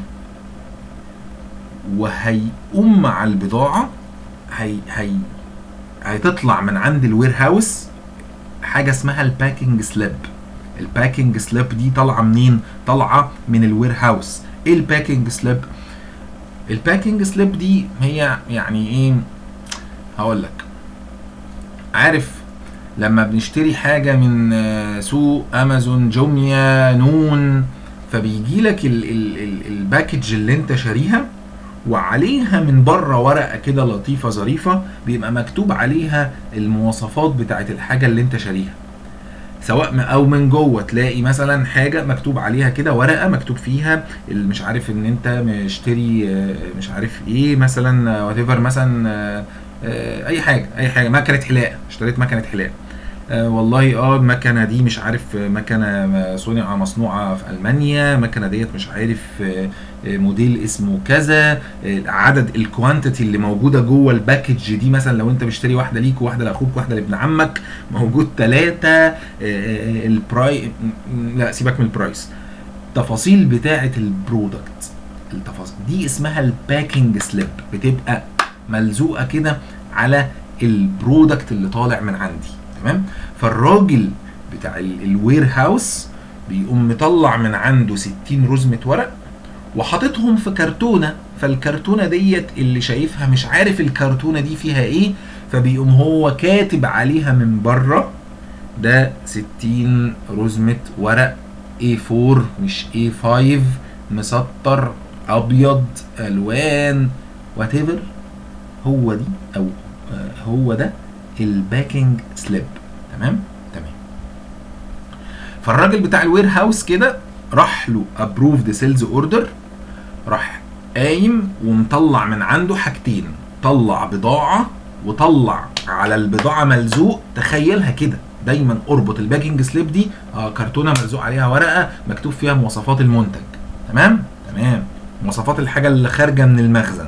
وهيقوم مع البضاعه هي هي هتطلع من عند الوير هاوس حاجه اسمها الباكينج سليب الباكينج سليب دي طالعه منين طالعه من الوير هاوس ايه الباكينج سليب الباكينج سليب دي هي يعني ايه هقول لك عارف لما بنشتري حاجه من سوق امازون جوميا نون فبيجي لك الباكج اللي انت شاريها وعليها من بره ورقه كده لطيفه ظريفه بيبقى مكتوب عليها المواصفات بتاعت الحاجه اللي انت شاريها سواء او من جوه تلاقي مثلا حاجه مكتوب عليها كده ورقه مكتوب فيها مش عارف ان انت مشتري مش عارف ايه مثلا وات مثلا اي حاجه اي حاجه مكنه حلاقه اشتريت مكنه حلاقه آه والله اه المكنه دي مش عارف مكنه صنع مصنوعه في المانيا المكنه ديت مش عارف آه موديل اسمه كذا آه عدد الكوانتيتي اللي موجوده جوه الباكج دي مثلا لو انت مشتري واحده ليك وواحده لاخوك وواحده لابن عمك موجود ثلاثه البراي لا سيبك من البرايس التفاصيل بتاعه البرودكت التفاصيل دي اسمها الباكينج سليب بتبقى ملزوقه كده على البرودكت اللي طالع من عندي تمام فالراجل بتاع الوير هاوس بيقوم مطلع من عنده 60 رزمه ورق وحاططهم في كرتونه فالكرتونه ديت اللي شايفها مش عارف الكرتونه دي فيها ايه فبيقوم هو كاتب عليها من بره ده 60 رزمه ورق A4 مش A5 مسطر ابيض الوان وات هو دي او آه، هو ده الباكينج سليب تمام تمام فالراجل بتاع الوير هاوس كده راح له ابروفد سيلز اوردر راح قايم ومطلع من عنده حاجتين طلع بضاعه وطلع على البضاعه ملزوق تخيلها كده دايما اربط الباكينج سليب دي اه كرتونه ملزوق عليها ورقه مكتوب فيها مواصفات المنتج تمام تمام مواصفات الحاجه اللي خارجه من المخزن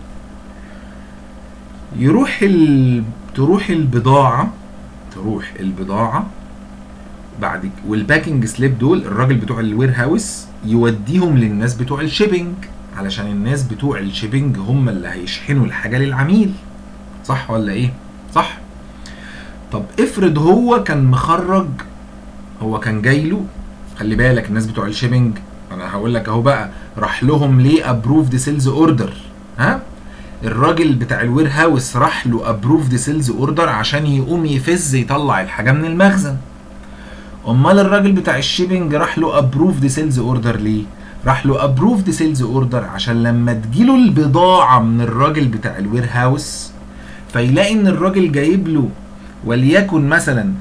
يروح ال... تروح البضاعه تروح البضاعه بعد ك- والباكينج سليب دول الراجل بتوع الوير هاوس يوديهم للناس بتوع الشيبنج علشان الناس بتوع الشيبنج هم اللي هيشحنوا الحاجه للعميل صح ولا ايه صح طب افرض هو كان مخرج هو كان جاي له خلي بالك الناس بتوع الشيبنج انا هقول لك اهو بقى راح لهم ليه ابروفد سيلز اوردر ها الراجل بتاع الوير هاوس راح له ابروفد سيلز اوردر عشان يقوم يفز يطلع الحاجه من المخزن امال الراجل بتاع الشيبنج راح له ابروفد سيلز اوردر ليه راح له ابروفد سيلز اوردر عشان لما تجيله البضاعه من الراجل بتاع الوير هاوس فيلاقي ان الراجل جايب له وليكن مثلا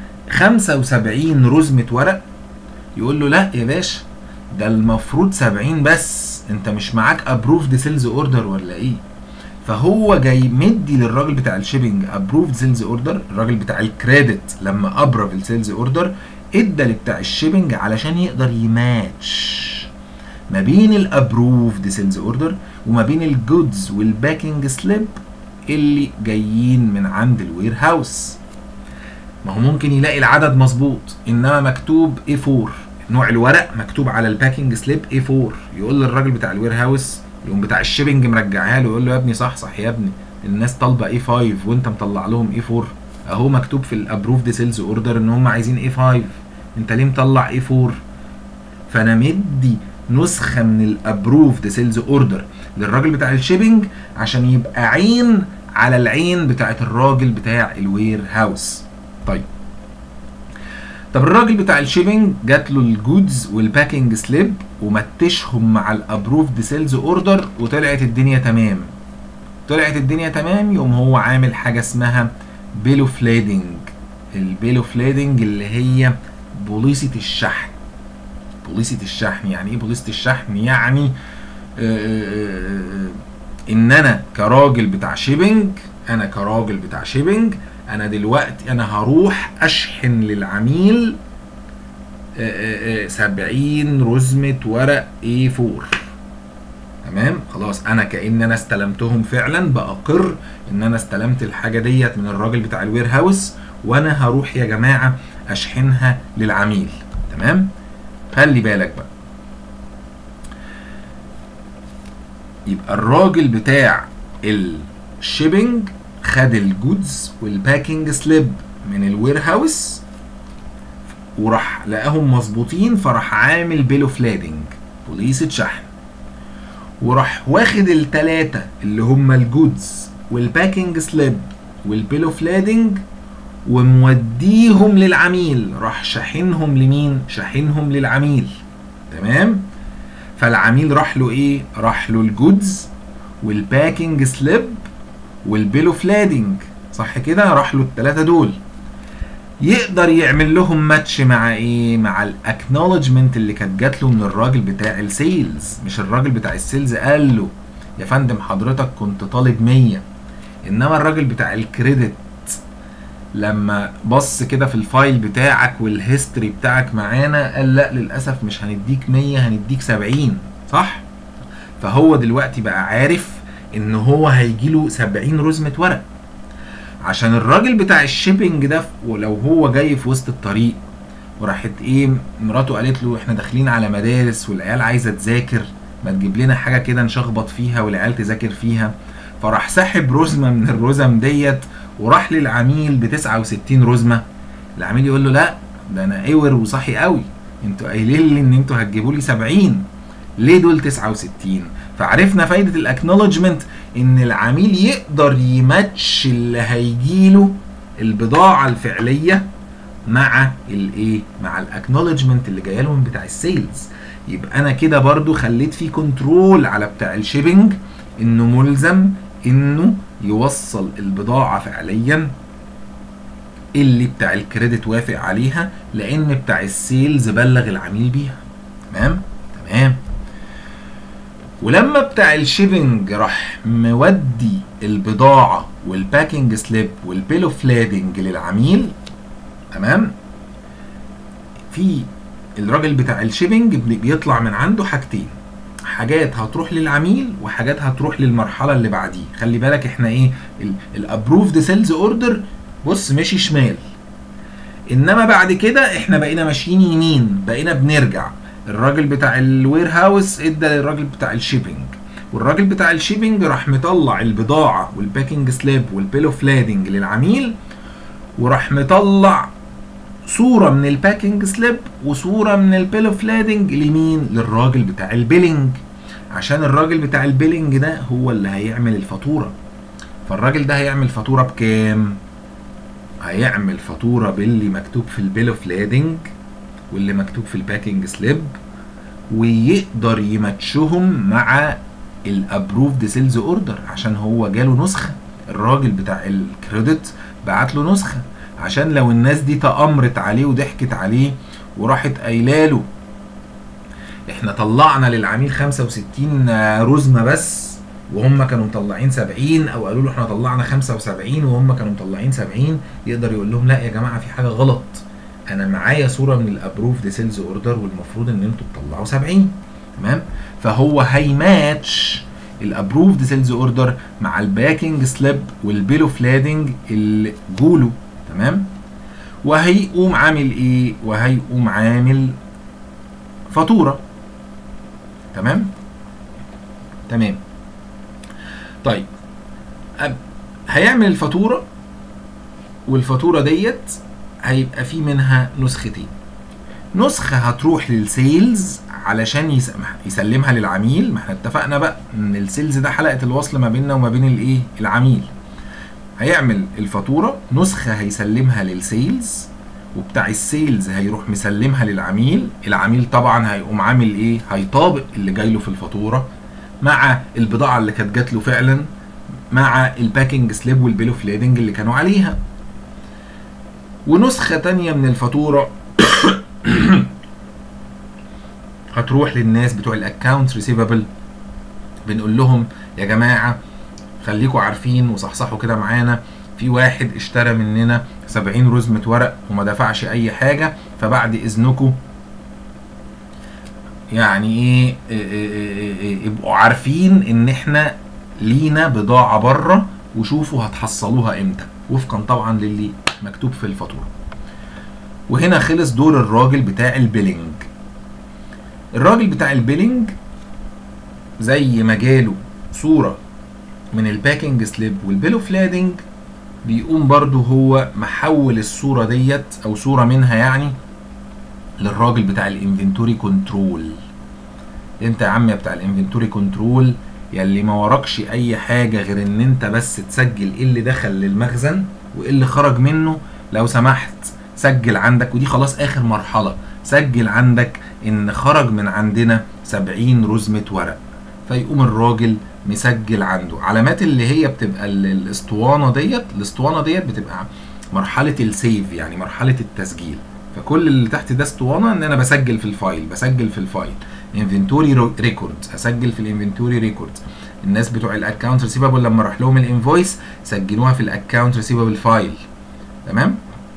75 رزمه ورق يقول له لا يا باشا ده المفروض 70 بس انت مش معاك ابروفد سيلز اوردر ولا ايه فهو جاي مدي للراجل بتاع الشيبنج ابروفد سيلز اوردر الراجل بتاع الكريدت لما ابرف السيلز اوردر ادى لبتاع الشيبنج علشان يقدر يماتش ما بين الابروفد سيلز اوردر وما بين الجودز والباكينج سليب اللي جايين من عند الوير هاوس ما هو ممكن يلاقي العدد مظبوط انما مكتوب A4 نوع الورق مكتوب على الباكينج سليب A4 يقول للراجل بتاع الوير هاوس يقوم بتاع الشيبنج مرجعها له يقول له يا ابني صح صح يا ابني الناس طالبه A5 وانت مطلع لهم A4 اهو مكتوب في الابروفد سيلز اوردر ان هم عايزين A5 انت ليه مطلع A4 فانا مدي نسخه من الابروفد سيلز اوردر للراجل بتاع الشيبنج عشان يبقى عين على العين بتاعت الراجل بتاع الوير هاوس طيب طب الراجل بتاع الشيبنج جات له الجودز والباكينج سليب ومتشهم مع الابروفد سيلز اوردر وطلعت الدنيا تمام طلعت الدنيا تمام يقوم هو عامل حاجه اسمها بيلو فليدنج البيلو فليدنج اللي هي بوليصه الشحن بوليصه الشحن يعني ايه بوليصه الشحن يعني آه ان انا كراجل بتاع شيبنج انا كراجل بتاع شيبنج انا دلوقتي انا هروح اشحن للعميل آه، آه، 70 رزمة ورق A4 تمام خلاص انا كأن انا استلمتهم فعلا بأقر ان انا استلمت الحاجة ديت من الراجل بتاع الوير هاوس وانا هروح يا جماعة اشحنها للعميل تمام خلي بالك بقى يبقى الراجل بتاع الشيبنج خد الجودز والباكينج سليب من الوير هاوس وراح لقاهم مظبوطين فراح عامل بيلو فلادنج بوليسة شحن وراح واخد التلاتة اللي هما الجودز والباكينج سليب والبيلو فلادنج وموديهم للعميل راح شاحنهم لمين شاحنهم للعميل تمام فالعميل راح له ايه راح له الجودز والباكينج سليب والبيلو فلادنج صح كده راح له الثلاثه دول يقدر يعمل لهم ماتش مع ايه مع الاكنولجمنت اللي كانت جات له من الراجل بتاع السيلز مش الراجل بتاع السيلز قال له يا فندم حضرتك كنت طالب 100 انما الراجل بتاع الكريدت لما بص كده في الفايل بتاعك والهيستوري بتاعك معانا قال لا للاسف مش هنديك 100 هنديك 70 صح فهو دلوقتي بقى عارف ان هو هيجيله 70 رزمه ورق عشان الراجل بتاع الشيبنج ده ولو هو جاي في وسط الطريق وراحت ايه مراته قالت له احنا داخلين على مدارس والعيال عايزه تذاكر ما تجيب لنا حاجه كده نشخبط فيها والعيال تذاكر فيها فراح سحب رزمه من الرزم ديت وراح للعميل ب 69 رزمه العميل يقول له لا ده انا ايور وصاحي قوي انتوا قايلين لي ان انتوا هتجيبوا لي 70 ليه دول 69 فعرفنا فايده الاكنولجمنت ان العميل يقدر يماتش اللي هيجيله البضاعه الفعليه مع الايه مع الاكنولجمنت اللي جايه له من بتاع السيلز يبقى انا كده برضو خليت في كنترول على بتاع الشيبنج انه ملزم انه يوصل البضاعه فعليا اللي بتاع الكريدت وافق عليها لان بتاع السيلز بلغ العميل بيها تمام تمام ولما بتاع الشيبنج راح مودي البضاعه والباكينج سليب والبيلو فلادنج للعميل تمام في الراجل بتاع الشيبنج بيطلع من عنده حاجتين حاجات هتروح للعميل وحاجات هتروح للمرحله اللي بعديه خلي بالك احنا ايه الابروفد سيلز اوردر بص ماشي شمال انما بعد كده احنا بقينا ماشيين يمين بقينا بنرجع الراجل بتاع الوير هاوس ادى للراجل بتاع الشيبنج والراجل بتاع الشيبنج راح مطلع البضاعه والباكينج سليب والبيلو فلادنج للعميل وراح مطلع صوره من الباكينج سليب وصوره من البيلو فلادنج لمين للراجل بتاع البيلنج عشان الراجل بتاع البيلنج ده هو اللي هيعمل الفاتوره فالراجل ده هيعمل فاتوره بكام هيعمل فاتوره باللي مكتوب في البيلو فلادنج واللي مكتوب في الباكينج سليب ويقدر يماتشهم مع الابروفد سيلز اوردر عشان هو جاله نسخه الراجل بتاع الكريدت بعت له نسخه عشان لو الناس دي تأمرت عليه وضحكت عليه وراحت قايله له احنا طلعنا للعميل 65 رزمه بس وهم كانوا مطلعين 70 او قالوا له احنا طلعنا 75 وهم كانوا مطلعين 70 يقدر يقول لهم لا يا جماعه في حاجه غلط انا معايا صوره من الابروفد سيلز اوردر والمفروض ان انتوا تطلعوا 70 تمام فهو هيماتش الابروفد سيلز اوردر مع الباكينج سليب والبيلو فلادنج اللي جوله تمام وهيقوم عامل ايه وهيقوم عامل فاتوره تمام تمام طيب أب هيعمل الفاتوره والفاتوره ديت هيبقى في منها نسختين نسخه هتروح للسيلز علشان يسلمها للعميل ما احنا اتفقنا بقى ان السيلز ده حلقه الوصل ما بيننا وما بين الايه العميل هيعمل الفاتوره نسخه هيسلمها للسيلز وبتاع السيلز هيروح مسلمها للعميل العميل طبعا هيقوم عامل ايه هيطابق اللي جاي له في الفاتوره مع البضاعه اللي كانت جات له فعلا مع الباكينج سليب والبيلو فليدنج اللي كانوا عليها ونسخه تانية من الفاتوره هتروح للناس بتوع الاكونت ريسيفبل بنقول لهم يا جماعه خليكوا عارفين وصحصحوا كده معانا في واحد اشترى مننا 70 رزمة ورق وما دفعش أي حاجة فبعد إذنكم يعني إيه, إيه, إيه, إيه يبقوا عارفين إن إحنا لينا بضاعة بره وشوفوا هتحصلوها إمتى وفقا طبعا للي مكتوب في الفاتورة وهنا خلص دور الراجل بتاع البيلينج الراجل بتاع البيلينج زي ما جاله صورة من الباكينج سليب والبيلو فلادنج بيقوم برضو هو محول الصورة ديت او صورة منها يعني للراجل بتاع الانفنتوري كنترول انت يا عم يا بتاع الانفنتوري كنترول يلي ما وراكش اي حاجة غير ان انت بس تسجل ايه اللي دخل للمخزن وايه اللي خرج منه لو سمحت سجل عندك ودي خلاص اخر مرحلة سجل عندك ان خرج من عندنا 70 رزمة ورق فيقوم الراجل مسجل عنده علامات اللي هي بتبقى الاسطوانه ديت الاسطوانه ديت بتبقى مرحله السيف يعني مرحله التسجيل فكل اللي تحت ده اسطوانه ان انا بسجل في الفايل بسجل في الفايل انفنتوري ريكوردز اسجل في الانفنتوري ريكوردز الناس بتوع الاكونت ريسيفبل لما راح لهم الانفويس سجلوها في الاكونت ريسيفبل فايل تمام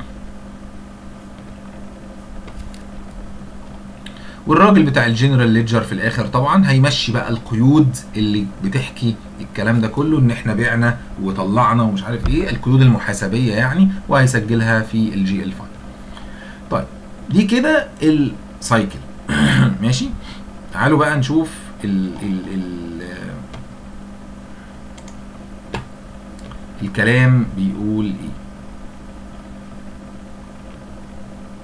والراجل بتاع الجنرال ليدجر في الاخر طبعا هيمشي بقى القيود اللي بتحكي الكلام ده كله ان احنا بعنا وطلعنا ومش عارف ايه القيود المحاسبيه يعني وهيسجلها في الجي ال فايل. طيب دي كده السايكل ماشي تعالوا بقى نشوف ال ال ال الكلام بيقول ايه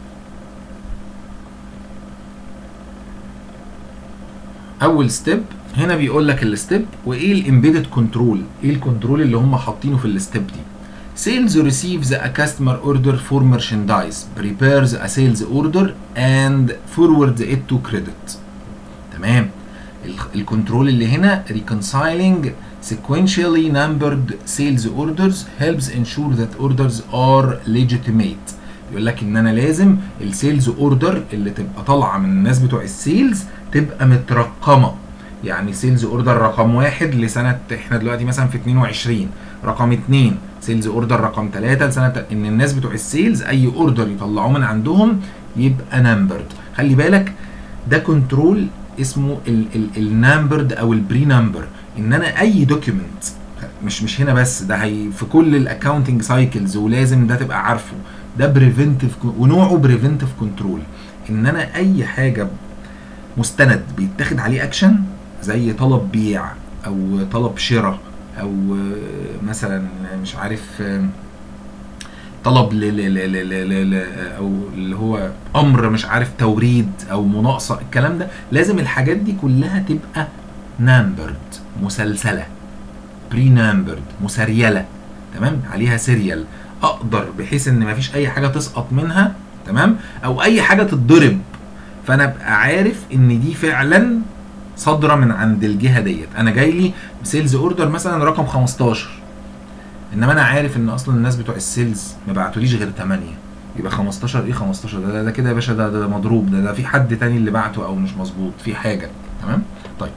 اول ستيب هنا بيقول لك الستيب وايه الامبيدد كنترول ايه الكنترول اللي هم حاطينه في الستيب دي Sales receives a customer order for merchandise, prepares a sales order and forwards it to credit. تمام الكنترول اللي هنا reconciling sequentially numbered sales orders helps ensure that orders are legitimate. يقول لك ان انا لازم السيلز اوردر اللي تبقى طالعه من الناس بتوع السيلز تبقى مترقمه يعني سيلز اوردر رقم واحد لسنه احنا دلوقتي مثلا في 22 رقم اتنين سيلز اوردر رقم ثلاثة لسنه ان الناس بتوع السيلز اي اوردر يطلعوه من عندهم يبقى نمبرد خلي بالك ده كنترول اسمه النمبرد او البري نمبر ان انا اي دوكيمنت مش مش هنا بس ده هي في كل الاكونتنج سايكلز ولازم ده تبقى عارفه ده بريفنتيف ونوعه بريفنتيف كنترول ان انا اي حاجه مستند بيتاخد عليه اكشن زي طلب بيع او طلب شراء او مثلا مش عارف طلب ل ل ل ل ل ل او اللي هو امر مش عارف توريد او مناقصه الكلام ده لازم الحاجات دي كلها تبقى نامبرد مسلسله بري نامبرد مسريله تمام عليها سيريال اقدر بحيث ان مفيش اي حاجه تسقط منها تمام او اي حاجه تتضرب فانا ابقى عارف ان دي فعلا صادره من عند الجهه ديت انا جاي لي سيلز اوردر مثلا رقم 15 انما انا عارف ان اصلا الناس بتوع السيلز ما بعتوليش غير 8 يبقى 15 ايه 15 ده ده, ده كده يا باشا ده, ده مضروب ده ده في حد تاني اللي بعته او مش مظبوط في حاجه تمام طيب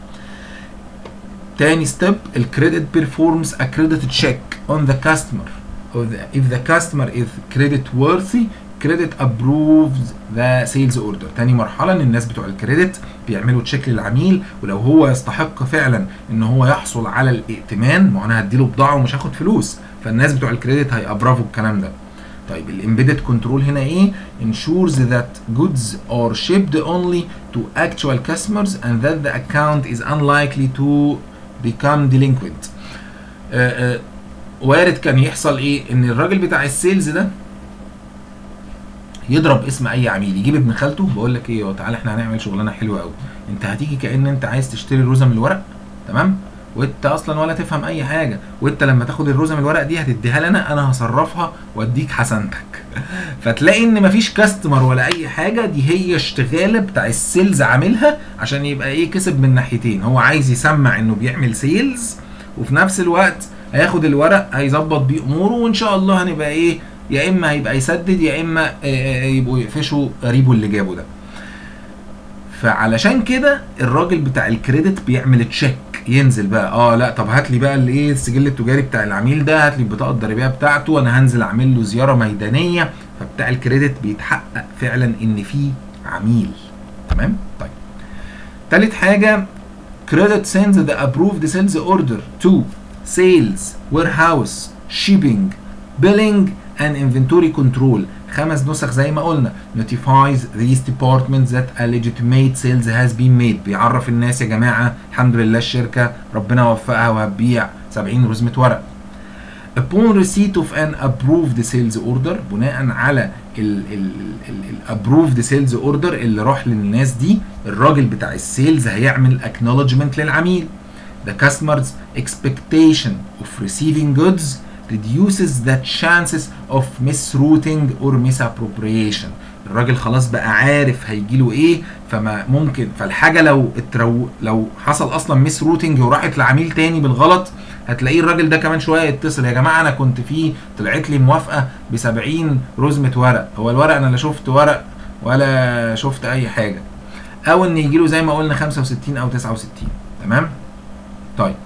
تاني ستيب الكريدت بيرفورمز ا كريدت تشيك اون ذا كاستمر if the customer is credit worthy credit approves the sales order تاني مرحلة ان الناس بتوع الكريدت بيعملوا تشيك للعميل ولو هو يستحق فعلا ان هو يحصل على الائتمان ما انا هديله بضاعة ومش هاخد فلوس فالناس بتوع الكريدت هيأبرافوا الكلام ده طيب الامبيدد كنترول هنا ايه ensures that goods are shipped only to actual customers and that the account is unlikely to become delinquent آآ آآ وارد كان يحصل ايه ان الراجل بتاع السيلز ده يضرب اسم اي عميل يجيب ابن خالته بقول لك ايه تعالى احنا هنعمل شغلانه حلوه قوي انت هتيجي كان انت عايز تشتري الرزم الورق تمام وانت اصلا ولا تفهم اي حاجه وانت لما تاخد الرزم الورق دي هتديها لنا انا هصرفها واديك حسنتك فتلاقي ان مفيش كاستمر ولا اي حاجه دي هي اشتغاله بتاع السيلز عاملها عشان يبقى ايه كسب من ناحيتين هو عايز يسمع انه بيعمل سيلز وفي نفس الوقت هياخد الورق هيظبط بيه اموره وان شاء الله هنبقى ايه يا اما هيبقى يسدد يا اما يبقوا يقفشوا قريبه اللي جابه ده فعلشان كده الراجل بتاع الكريدت بيعمل تشيك ينزل بقى اه لا طب هات لي بقى الايه السجل التجاري بتاع العميل ده هات لي البطاقه الضريبيه بتاعته انا هنزل اعمل له زياره ميدانيه فبتاع الكريدت بيتحقق فعلا ان في عميل تمام طيب تالت حاجه credit sends the approved sales order to sales warehouse shipping billing and inventory control خمس نسخ زي ما قلنا notifies these departments that a legitimate sales has been made بيعرف الناس يا جماعة الحمد لله الشركة ربنا وفقها وهتبيع 70 رزمة ورق upon receipt of an approved sales order بناء على ال ال ال ال approved sales order اللي راح للناس دي الراجل بتاع السيلز هيعمل acknowledgement للعميل the customer's expectation of receiving goods reduces the chances of misrouting or misappropriation الراجل خلاص بقى عارف هيجيله ايه فما ممكن فالحاجه لو اترو لو حصل اصلا ميس روتنج وراحت لعميل تاني بالغلط هتلاقيه الراجل ده كمان شويه يتصل يا جماعه انا كنت في طلعت لي موافقه ب 70 رزمه ورق هو الورق انا لا شفت ورق ولا شفت اي حاجه او ان يجي له زي ما قلنا 65 او 69 تمام طيب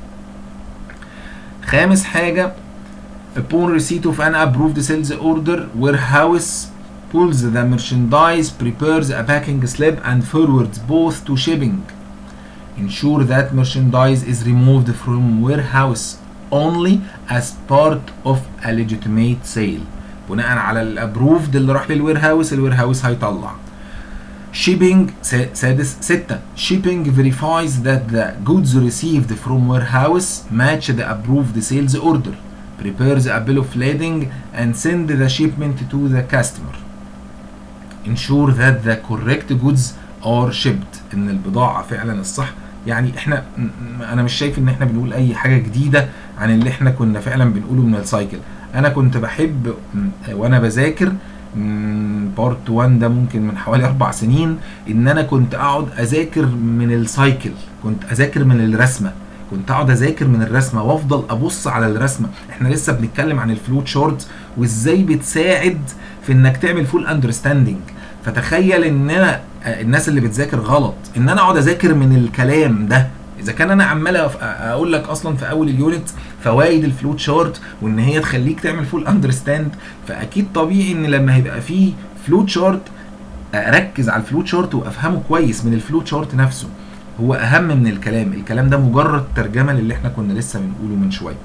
خامس حاجه upon receipt of an approved sales order warehouse pulls the merchandise prepares a packing slip and forwards both to shipping ensure that merchandise is removed from warehouse only as part of a legitimate sale بناء على الابروفد اللي راح للوير هاوس الوير هاوس هيطلع shipping سادس ستة shipping verifies that the goods received from warehouse match the approved sales order prepares a bill of lading and send the shipment to the customer ensure that the correct goods are shipped ان البضاعة فعلا الصح يعني احنا م- م- انا مش شايف ان احنا بنقول اي حاجه جديده عن اللي احنا كنا فعلا بنقوله من السايكل انا كنت بحب م- وانا بذاكر بارت 1 ده ممكن من حوالي اربع سنين ان انا كنت اقعد اذاكر من السايكل كنت اذاكر من الرسمه كنت اقعد اذاكر من الرسمه وافضل ابص على الرسمه احنا لسه بنتكلم عن الفلوت شورت وازاي بتساعد في انك تعمل فول اندرستاندينج فتخيل ان انا آه، الناس اللي بتذاكر غلط ان انا اقعد اذاكر من الكلام ده اذا كان انا عمال أف- اقول لك اصلا في اول اليونت فوائد الفلوت شارت وان هي تخليك تعمل فول اندرستاند فاكيد طبيعي ان لما هيبقى فيه فلوت شارت اركز على الفلوت شارت وافهمه كويس من الفلوت شارت نفسه هو اهم من الكلام الكلام ده مجرد ترجمه للي احنا كنا لسه بنقوله من شويه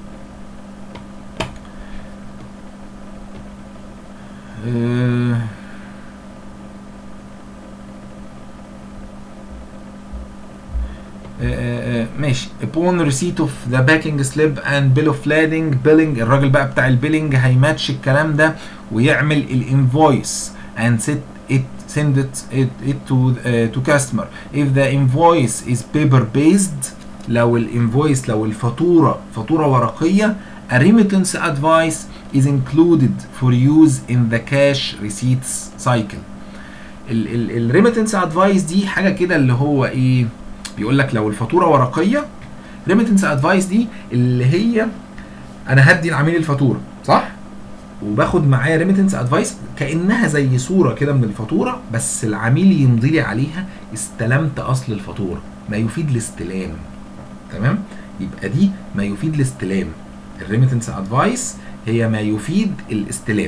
أه آه، آه، ماشي upon receipt of the packing slip and bill of lading billing الراجل بقى بتاع البيلينج هيماتش الكلام ده ويعمل الانفويس and set it send it it, it to uh, to customer if the invoice is paper based لو الانفويس لو الفاتوره فاتوره ورقيه a remittance advice is included for use in the cash receipts cycle الريميتنس ادفايس دي حاجه كده اللي هو ايه بيقول لك لو الفاتوره ورقيه ريميتنس ادفايس دي اللي هي انا هدي العميل الفاتوره صح وباخد معايا ريميتنس ادفايس كانها زي صوره كده من الفاتوره بس العميل يمضي لي عليها استلمت اصل الفاتوره ما يفيد الاستلام تمام يبقى دي ما يفيد الاستلام الريميتنس ادفايس هي ما يفيد الاستلام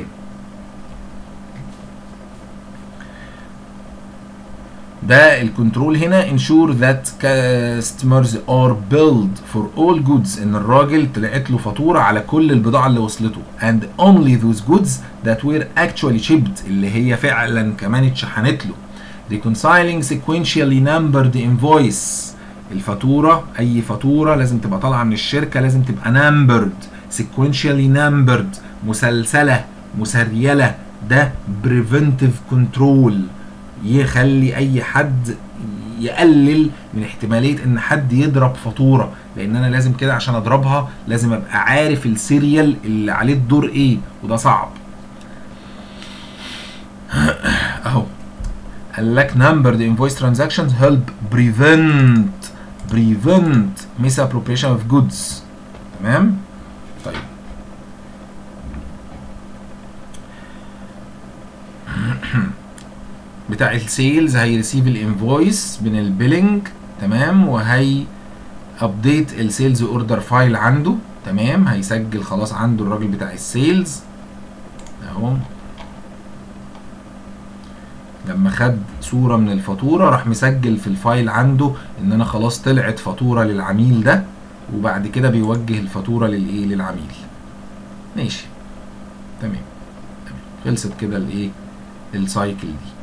ده الكنترول هنا ensure that customers are billed for all goods ان الراجل طلعت له فاتوره على كل البضاعه اللي وصلته and only those goods that were actually shipped اللي هي فعلا كمان اتشحنت له reconciling sequentially numbered invoice الفاتوره اي فاتوره لازم تبقى طالعه من الشركه لازم تبقى numbered sequentially numbered مسلسله مسريله ده preventive control يخلي اي حد يقلل من احتماليه ان حد يضرب فاتوره لان انا لازم كده عشان اضربها لازم ابقى عارف السيريال اللي عليه الدور ايه وده صعب اهو قال لك numbered invoice transactions help prevent prevent misappropriation of goods تمام طيب بتاع السيلز هيريسيف الانفويس من البيلنج تمام وهي ابديت السيلز اوردر فايل عنده تمام هيسجل خلاص عنده الراجل بتاع السيلز اهو لما خد صورة من الفاتورة راح مسجل في الفايل عنده ان انا خلاص طلعت فاتورة للعميل ده وبعد كده بيوجه الفاتورة للايه للعميل ماشي تمام تمام خلصت كده الايه السايكل دي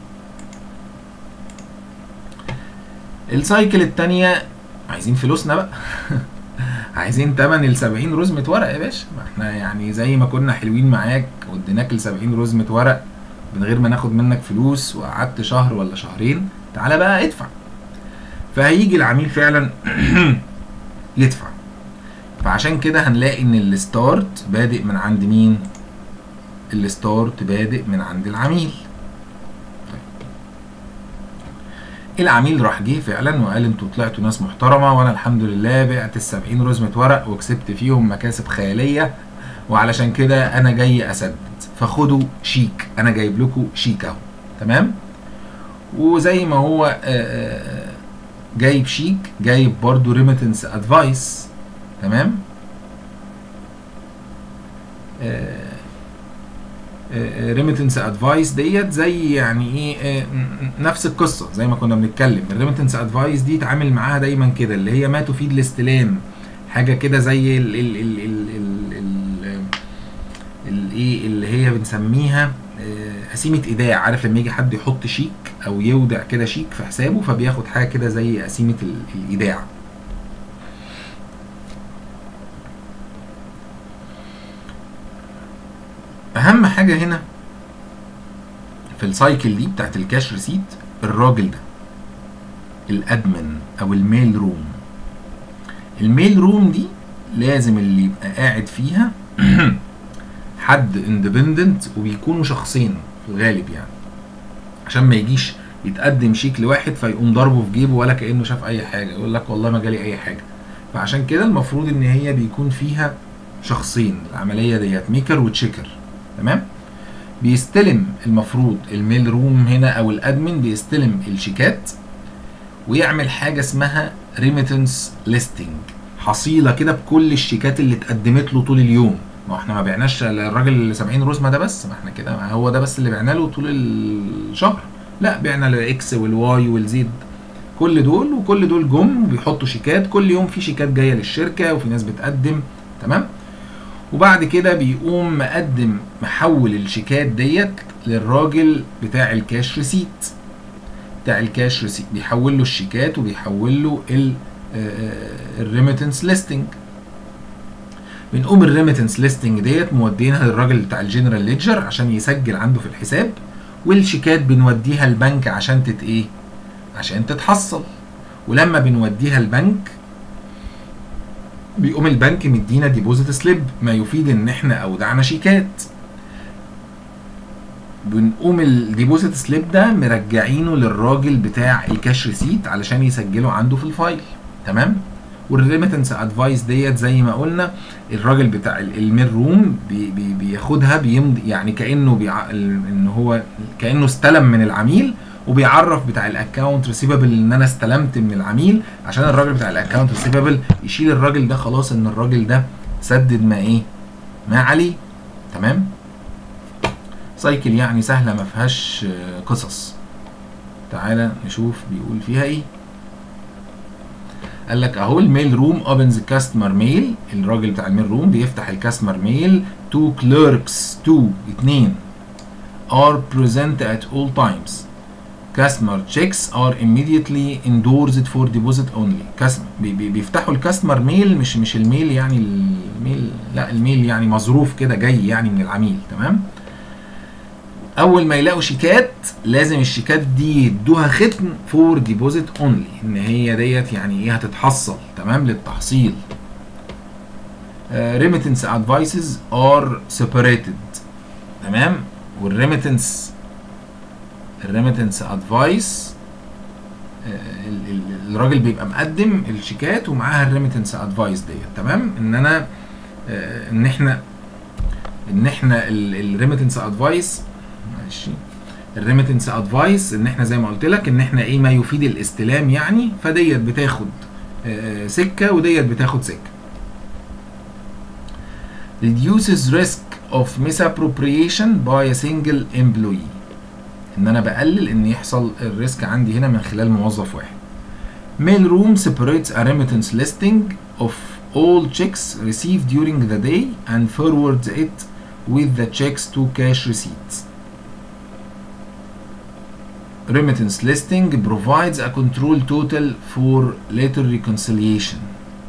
السايكل التانية عايزين فلوسنا بقى عايزين تمن ال 70 رزمة ورق يا باشا ما احنا يعني زي ما كنا حلوين معاك واديناك ال 70 رزمة ورق من غير ما ناخد منك فلوس وقعدت شهر ولا شهرين تعالى بقى ادفع فهيجي العميل فعلا يدفع فعشان كده هنلاقي ان الستارت بادئ من عند مين الستارت بادئ من عند العميل العميل راح جه فعلا وقال انتوا طلعتوا ناس محترمه وانا الحمد لله بعت ال 70 رزمه ورق وكسبت فيهم مكاسب خياليه وعلشان كده انا جاي اسدد فخدوا شيك انا جايب لكم شيك اهو تمام وزي ما هو آآ جايب شيك جايب برضو ريميتنس ادفايس تمام ريميتنس ادفايس ديت زي يعني ايه نفس القصه زي ما كنا بنتكلم الريميتنس ادفايس دي اتعامل معاها دايما كده اللي هي ما تفيد الاستلام حاجه كده زي ال ال ال ال ال الايه اللي هي بنسميها قسيمه ايداع عارف لما يجي حد يحط شيك او يودع كده شيك في حسابه فبياخد حاجه كده زي قسيمه الايداع اهم حاجه هنا في السايكل دي بتاعت الكاش ريسيت الراجل ده الادمن او الميل روم الميل روم دي لازم اللي يبقى قاعد فيها حد اندبندنت وبيكونوا شخصين في الغالب يعني عشان ما يجيش يتقدم شيك لواحد فيقوم ضربه في جيبه ولا كانه شاف اي حاجه يقول لك والله ما جالي اي حاجه فعشان كده المفروض ان هي بيكون فيها شخصين العمليه ديت ميكر وتشيكر تمام بيستلم المفروض الميل روم هنا او الادمن بيستلم الشيكات ويعمل حاجه اسمها ريميتنس ليستنج حصيله كده بكل الشيكات اللي اتقدمت له طول اليوم ما احنا ما بعناش الراجل اللي 70 رزمه ده بس ما احنا كده ما هو ده بس اللي بعنا له طول الشهر لا بعنا الاكس والواي والزد كل دول وكل دول جم وبيحطوا شيكات كل يوم في شيكات جايه للشركه وفي ناس بتقدم تمام وبعد كده بيقوم مقدم محول الشيكات ديت للراجل بتاع الكاش ريسيت بتاع الكاش ريسيت بيحول له الشيكات وبيحول له الريميتنس ليستنج بنقوم الريميتنس ليستنج ديت مودينها للراجل بتاع الجنرال ليدجر عشان يسجل عنده في الحساب والشيكات بنوديها البنك عشان تت ايه عشان تتحصل ولما بنوديها البنك بيقوم البنك مدينا ديبوزيت سليب ما يفيد ان احنا اودعنا شيكات بنقوم الديبوزيت سليب ده مرجعينه للراجل بتاع الكاش ريسيت علشان يسجله عنده في الفايل تمام والريميتنس ادفايس ديت زي ما قلنا الراجل بتاع الميل روم بي بي بياخدها بيمضي يعني كانه بيع... ان هو كانه استلم من العميل وبيعرف بتاع الاكونت ريسيفبل ان انا استلمت من العميل عشان الراجل بتاع الاكونت ريسيفبل يشيل الراجل ده خلاص ان الراجل ده سدد ما ايه ما عليه تمام سايكل يعني سهله ما فيهاش قصص تعالى نشوف بيقول فيها ايه قال لك اهو الميل روم اوبنز كاستمر ميل الراجل بتاع الميل روم بيفتح الكاستمر ميل تو كليركس تو اتنين are present at all times customer checks are immediately endorsed for deposit only كاستمر بي بي بيفتحوا الكاستمر ميل مش مش الميل يعني الميل لا الميل يعني مظروف كده جاي يعني من العميل تمام اول ما يلاقوا شيكات لازم الشيكات دي يدوها ختم فور ديبوزيت اونلي ان هي ديت يعني ايه هتتحصل تمام للتحصيل ريميتنس ادفايسز ار سيبريتد تمام والريميتنس الريميتنس ادفايس الراجل بيبقى مقدم الشيكات ومعاها الريميتنس ادفايس ديت تمام ان انا آه ان احنا ان احنا الريميتنس ادفايس معلش الريميتنس ادفايس ان احنا زي ما قلت لك ان احنا ايه ما يفيد الاستلام يعني فديت بتاخد آه سكه وديت بتاخد سكه reduces risk of misappropriation by a single employee ان انا بقلل ان يحصل الريسك عندي هنا من خلال موظف واحد mail room separates a remittance listing of all checks received during the day and forwards it with the checks to cash receipts remittance listing provides a control total for later reconciliation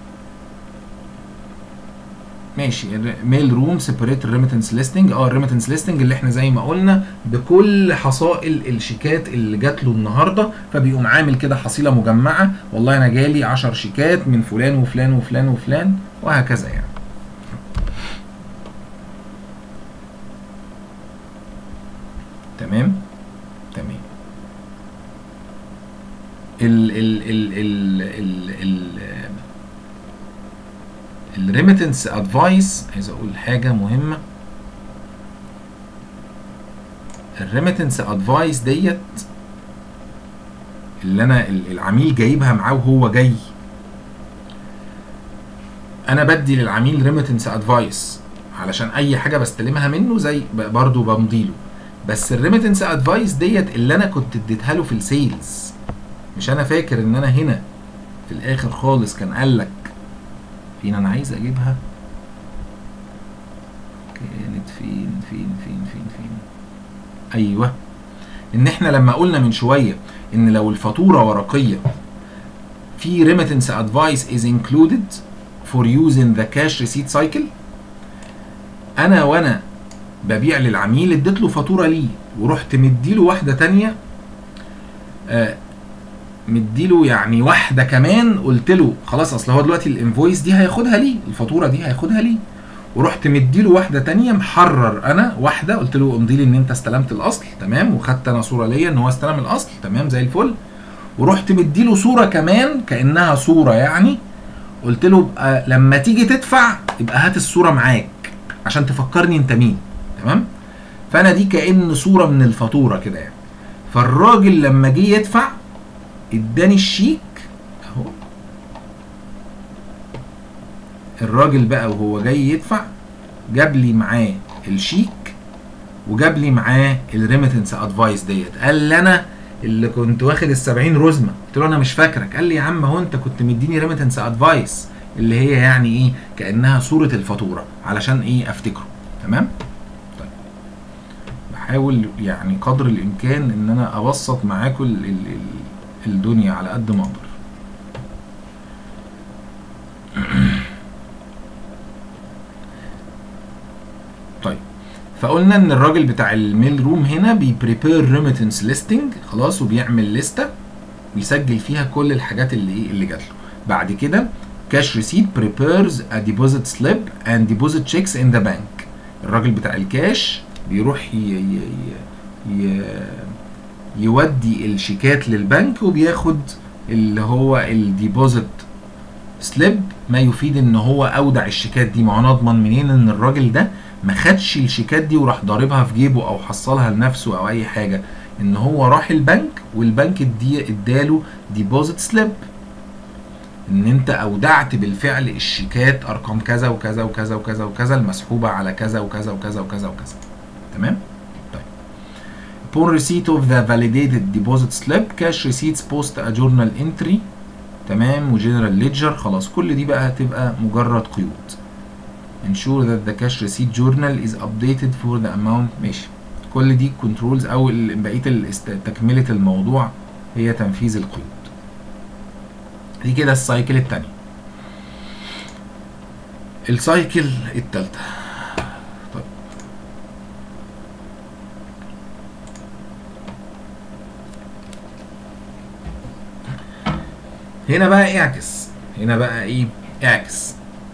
ماشي ميل روم سيبريت الريميتنس ليستنج اه الريميتنس ليستنج اللي احنا زي ما قلنا بكل حصائل الشيكات اللي جات له النهارده فبيقوم عامل كده حصيله مجمعه والله انا جالي 10 شيكات من فلان وفلان وفلان وفلان وهكذا يعني تمام تمام ال ال ال ال ال, ال الريميتنس ادفايس عايز اقول حاجه مهمه الريميتنس ادفايس ديت اللي انا العميل جايبها معاه وهو جاي انا بدي للعميل ريميتنس ادفايس علشان اي حاجه بستلمها منه زي برضه بمضي له بس الريميتنس ادفايس ديت اللي انا كنت اديتها له في السيلز مش انا فاكر ان انا هنا في الاخر خالص كان قال لك فين انا عايز اجيبها كانت فين فين فين فين فين ايوه ان احنا لما قلنا من شويه ان لو الفاتوره ورقيه في remittance advice is included for using the cash receipt cycle انا وانا ببيع للعميل اديت له فاتوره ليه ورحت مديله واحده تانية آه مديله يعني واحده كمان قلت له خلاص اصل هو دلوقتي الانفويس دي هياخدها ليه الفاتوره دي هياخدها ليه ورحت مديله واحده تانية محرر انا واحده قلت له امضي لي ان انت استلمت الاصل تمام وخدت انا صوره ليا ان هو استلم الاصل تمام زي الفل ورحت مديله صوره كمان كانها صوره يعني قلت له بقى لما تيجي تدفع يبقى هات الصوره معاك عشان تفكرني انت مين تمام فانا دي كان صوره من الفاتوره كده يعني فالراجل لما جه يدفع اداني الشيك اهو الراجل بقى وهو جاي يدفع جاب لي معاه الشيك وجاب لي معاه الريميتنس ادفايس ديت قال لي انا اللي كنت واخد ال 70 رزمه قلت له انا مش فاكرك قال لي يا عم هو انت كنت مديني ريميتنس ادفايس اللي هي يعني ايه كانها صوره الفاتوره علشان ايه افتكره تمام طيب بحاول يعني قدر الامكان ان انا ابسط معاكم ال- ال- ال- الدنيا على قد ما اقدر طيب فقلنا ان الراجل بتاع الميل روم هنا بيبريبير ريميتنس ليستنج خلاص وبيعمل لستة بيسجل فيها كل الحاجات اللي ايه اللي جات له بعد كده كاش ريسيت بريبيرز ا ديبوزيت سليب اند ديبوزيت تشيكس ان ذا بانك الراجل بتاع الكاش بيروح ي... ي... ي... ي... يودي الشيكات للبنك وبياخد اللي هو الديبوزيت سليب ما يفيد ان هو اودع الشيكات دي ما هو انا اضمن منين ان الراجل ده ما خدش الشيكات دي وراح ضاربها في جيبه او حصلها لنفسه او اي حاجه ان هو راح البنك والبنك ادي اداله ديبوزيت سليب ان انت اودعت بالفعل الشيكات ارقام كذا وكذا وكذا وكذا وكذا المسحوبه على كذا وكذا وكذا وكذا وكذا تمام طيب upon receipt of the validated deposit slip cash receipts post a journal entry تمام وجنرال ليدجر خلاص كل دي بقى هتبقى مجرد قيود ensure that the cash receipt journal is updated for the amount ماشي كل دي كنترولز او ال- بقيه الاست- تكمله الموضوع هي تنفيذ القيود دي كده السايكل التانية السايكل التالتة طيب هنا بقى اعكس هنا بقى ايه اعكس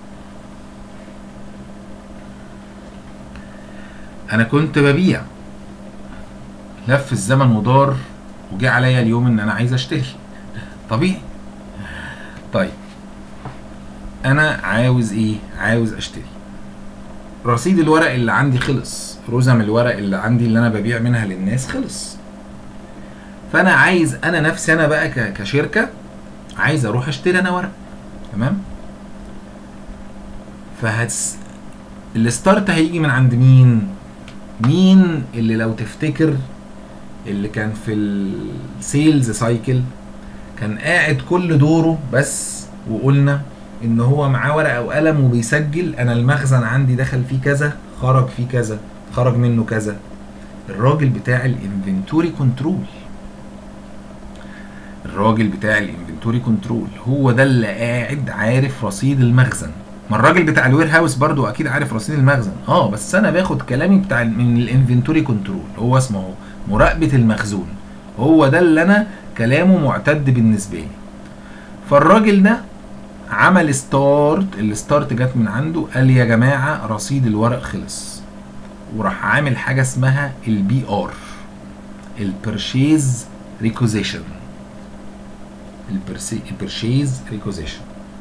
انا كنت ببيع لف الزمن ودار وجه عليا اليوم ان انا عايز اشتري طبيعي طيب انا عاوز ايه عاوز اشتري رصيد الورق اللي عندي خلص رزم الورق اللي عندي اللي انا ببيع منها للناس خلص فانا عايز انا نفسي انا بقى ك- كشركه عايز اروح اشتري انا ورق تمام فهتس الستارت هيجي من عند مين مين اللي لو تفتكر اللي كان في السيلز سايكل كان قاعد كل دوره بس وقلنا ان هو معاه ورقه وقلم وبيسجل انا المخزن عندي دخل فيه كذا خرج فيه كذا خرج منه كذا الراجل بتاع الانفنتوري كنترول الراجل بتاع الانفنتوري كنترول هو ده اللي قاعد عارف رصيد المخزن ما الراجل بتاع الوير هاوس برضو اكيد عارف رصيد المخزن اه بس انا باخد كلامي بتاع ال- من الانفنتوري كنترول هو اسمه هو مراقبه المخزون هو ده اللي انا كلامه معتد بالنسبه لي فالراجل ده عمل ستارت الستارت جت من عنده قال يا جماعه رصيد الورق خلص وراح عامل حاجه اسمها البي ار البرشيز ريكوزيشن البرشيز ريكوزيشن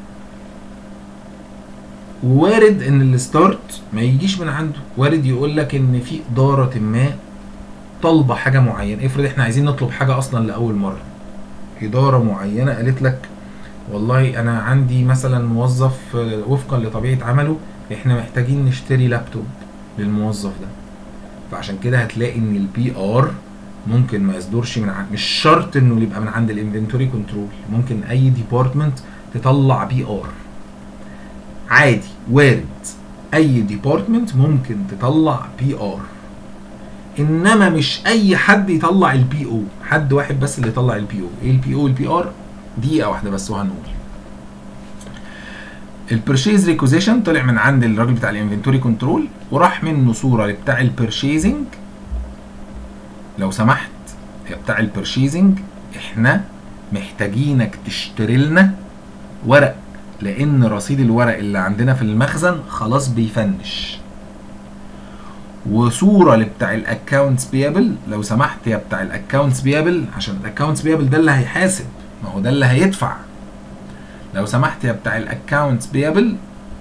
وارد ان الستارت ما يجيش من عنده وارد يقول لك ان في اداره ما طالبه حاجه معينه افرض احنا عايزين نطلب حاجه اصلا لاول مره اداره معينه قالت لك والله انا عندي مثلا موظف آه، وفقا لطبيعه عمله احنا محتاجين نشتري لابتوب للموظف ده فعشان كده هتلاقي ان البي ار ممكن ما يصدرش من عند مش شرط انه يبقى من عند الانفنتوري كنترول ممكن اي ديبارتمنت تطلع بي ار عادي وارد اي ديبارتمنت ممكن تطلع بي ار انما مش اي حد يطلع البي او حد واحد بس اللي يطلع البي او ايه البي او والبي ار دقيقه واحده بس وهنقول البرشيز ريكوزيشن طلع من عند الراجل بتاع الانفنتوري كنترول وراح منه صوره لبتاع البرشيزنج لو سمحت يا بتاع البرشيزنج احنا محتاجينك تشتري لنا ورق لان رصيد الورق اللي عندنا في المخزن خلاص بيفنش وصوره لبتاع الاكونتس بيابل لو سمحت يا بتاع الاكونتس بيابل عشان الاكونتس بيابل ده اللي هيحاسب ما هو ده اللي هيدفع لو سمحت يا بتاع الاكونتس بيابل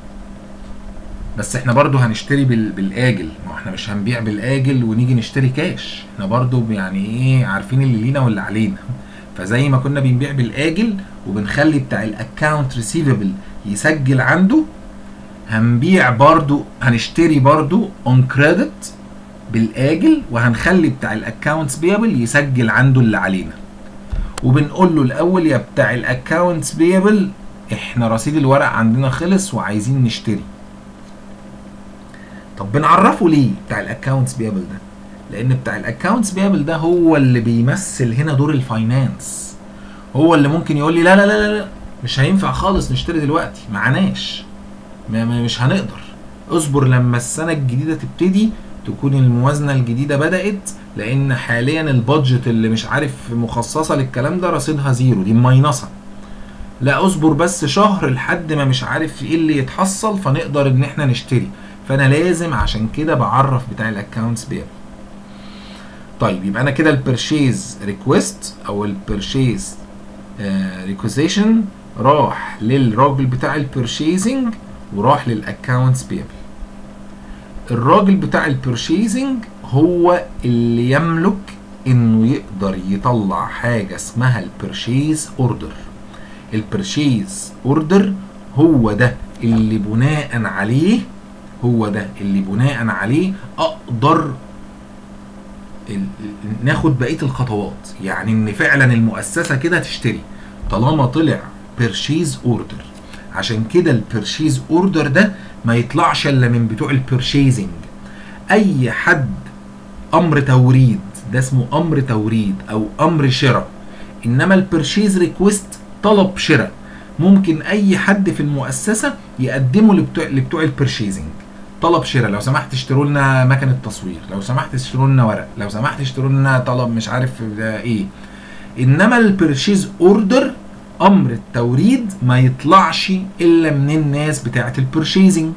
بس احنا برضو هنشتري بال... بالاجل ما هو احنا مش هنبيع بالاجل ونيجي نشتري كاش احنا برضو يعني ايه عارفين اللي لينا واللي علينا فزي ما كنا بنبيع بالاجل وبنخلي بتاع الاكونت ريسيفبل يسجل عنده هنبيع برضو هنشتري برضو اون كريدت بالاجل وهنخلي بتاع الاكونتس بيبل يسجل عنده اللي علينا وبنقول له الاول يا بتاع الاكونتس بيبل احنا رصيد الورق عندنا خلص وعايزين نشتري طب بنعرفه ليه بتاع الاكونتس بيبل ده لان بتاع الاكونتس بيبل ده هو اللي بيمثل هنا دور الفاينانس هو اللي ممكن يقول لي لا لا لا لا مش هينفع خالص نشتري دلوقتي معناش مش هنقدر اصبر لما السنه الجديده تبتدي تكون الموازنه الجديده بدات لان حاليا البادجت اللي مش عارف مخصصه للكلام ده رصيدها زيرو دي ماينصه لا اصبر بس شهر لحد ما مش عارف ايه اللي يتحصل فنقدر ان احنا نشتري فانا لازم عشان كده بعرف بتاع الاكونتس بيبل طيب يبقى انا كده البرشيز ريكويست او البرشيز ريكوزيشن راح للراجل بتاع البرشيزنج وراح للاكونتس بيبل الراجل بتاع البرشيزنج هو اللي يملك انه يقدر يطلع حاجه اسمها البرشيز اوردر البرشيز اوردر هو ده اللي بناء عليه هو ده اللي بناء عليه اقدر ناخد بقيه الخطوات يعني ان فعلا المؤسسه كده تشتري طالما طلع بيرشيز اوردر عشان كده البيرشيز اوردر ده ما يطلعش الا من بتوع البيرشيزنج اي حد امر توريد ده اسمه امر توريد او امر شراء انما البيرشيز ريكويست طلب شراء ممكن اي حد في المؤسسه يقدمه لبتوع لبتوع البيرشيزنج طلب شراء لو سمحت اشتروا لنا مكنه تصوير لو سمحت اشتروا لنا ورق لو سمحت اشتروا لنا طلب مش عارف ايه انما البيرشيز اوردر امر التوريد ما يطلعش الا من الناس بتاعه البيرشيزنج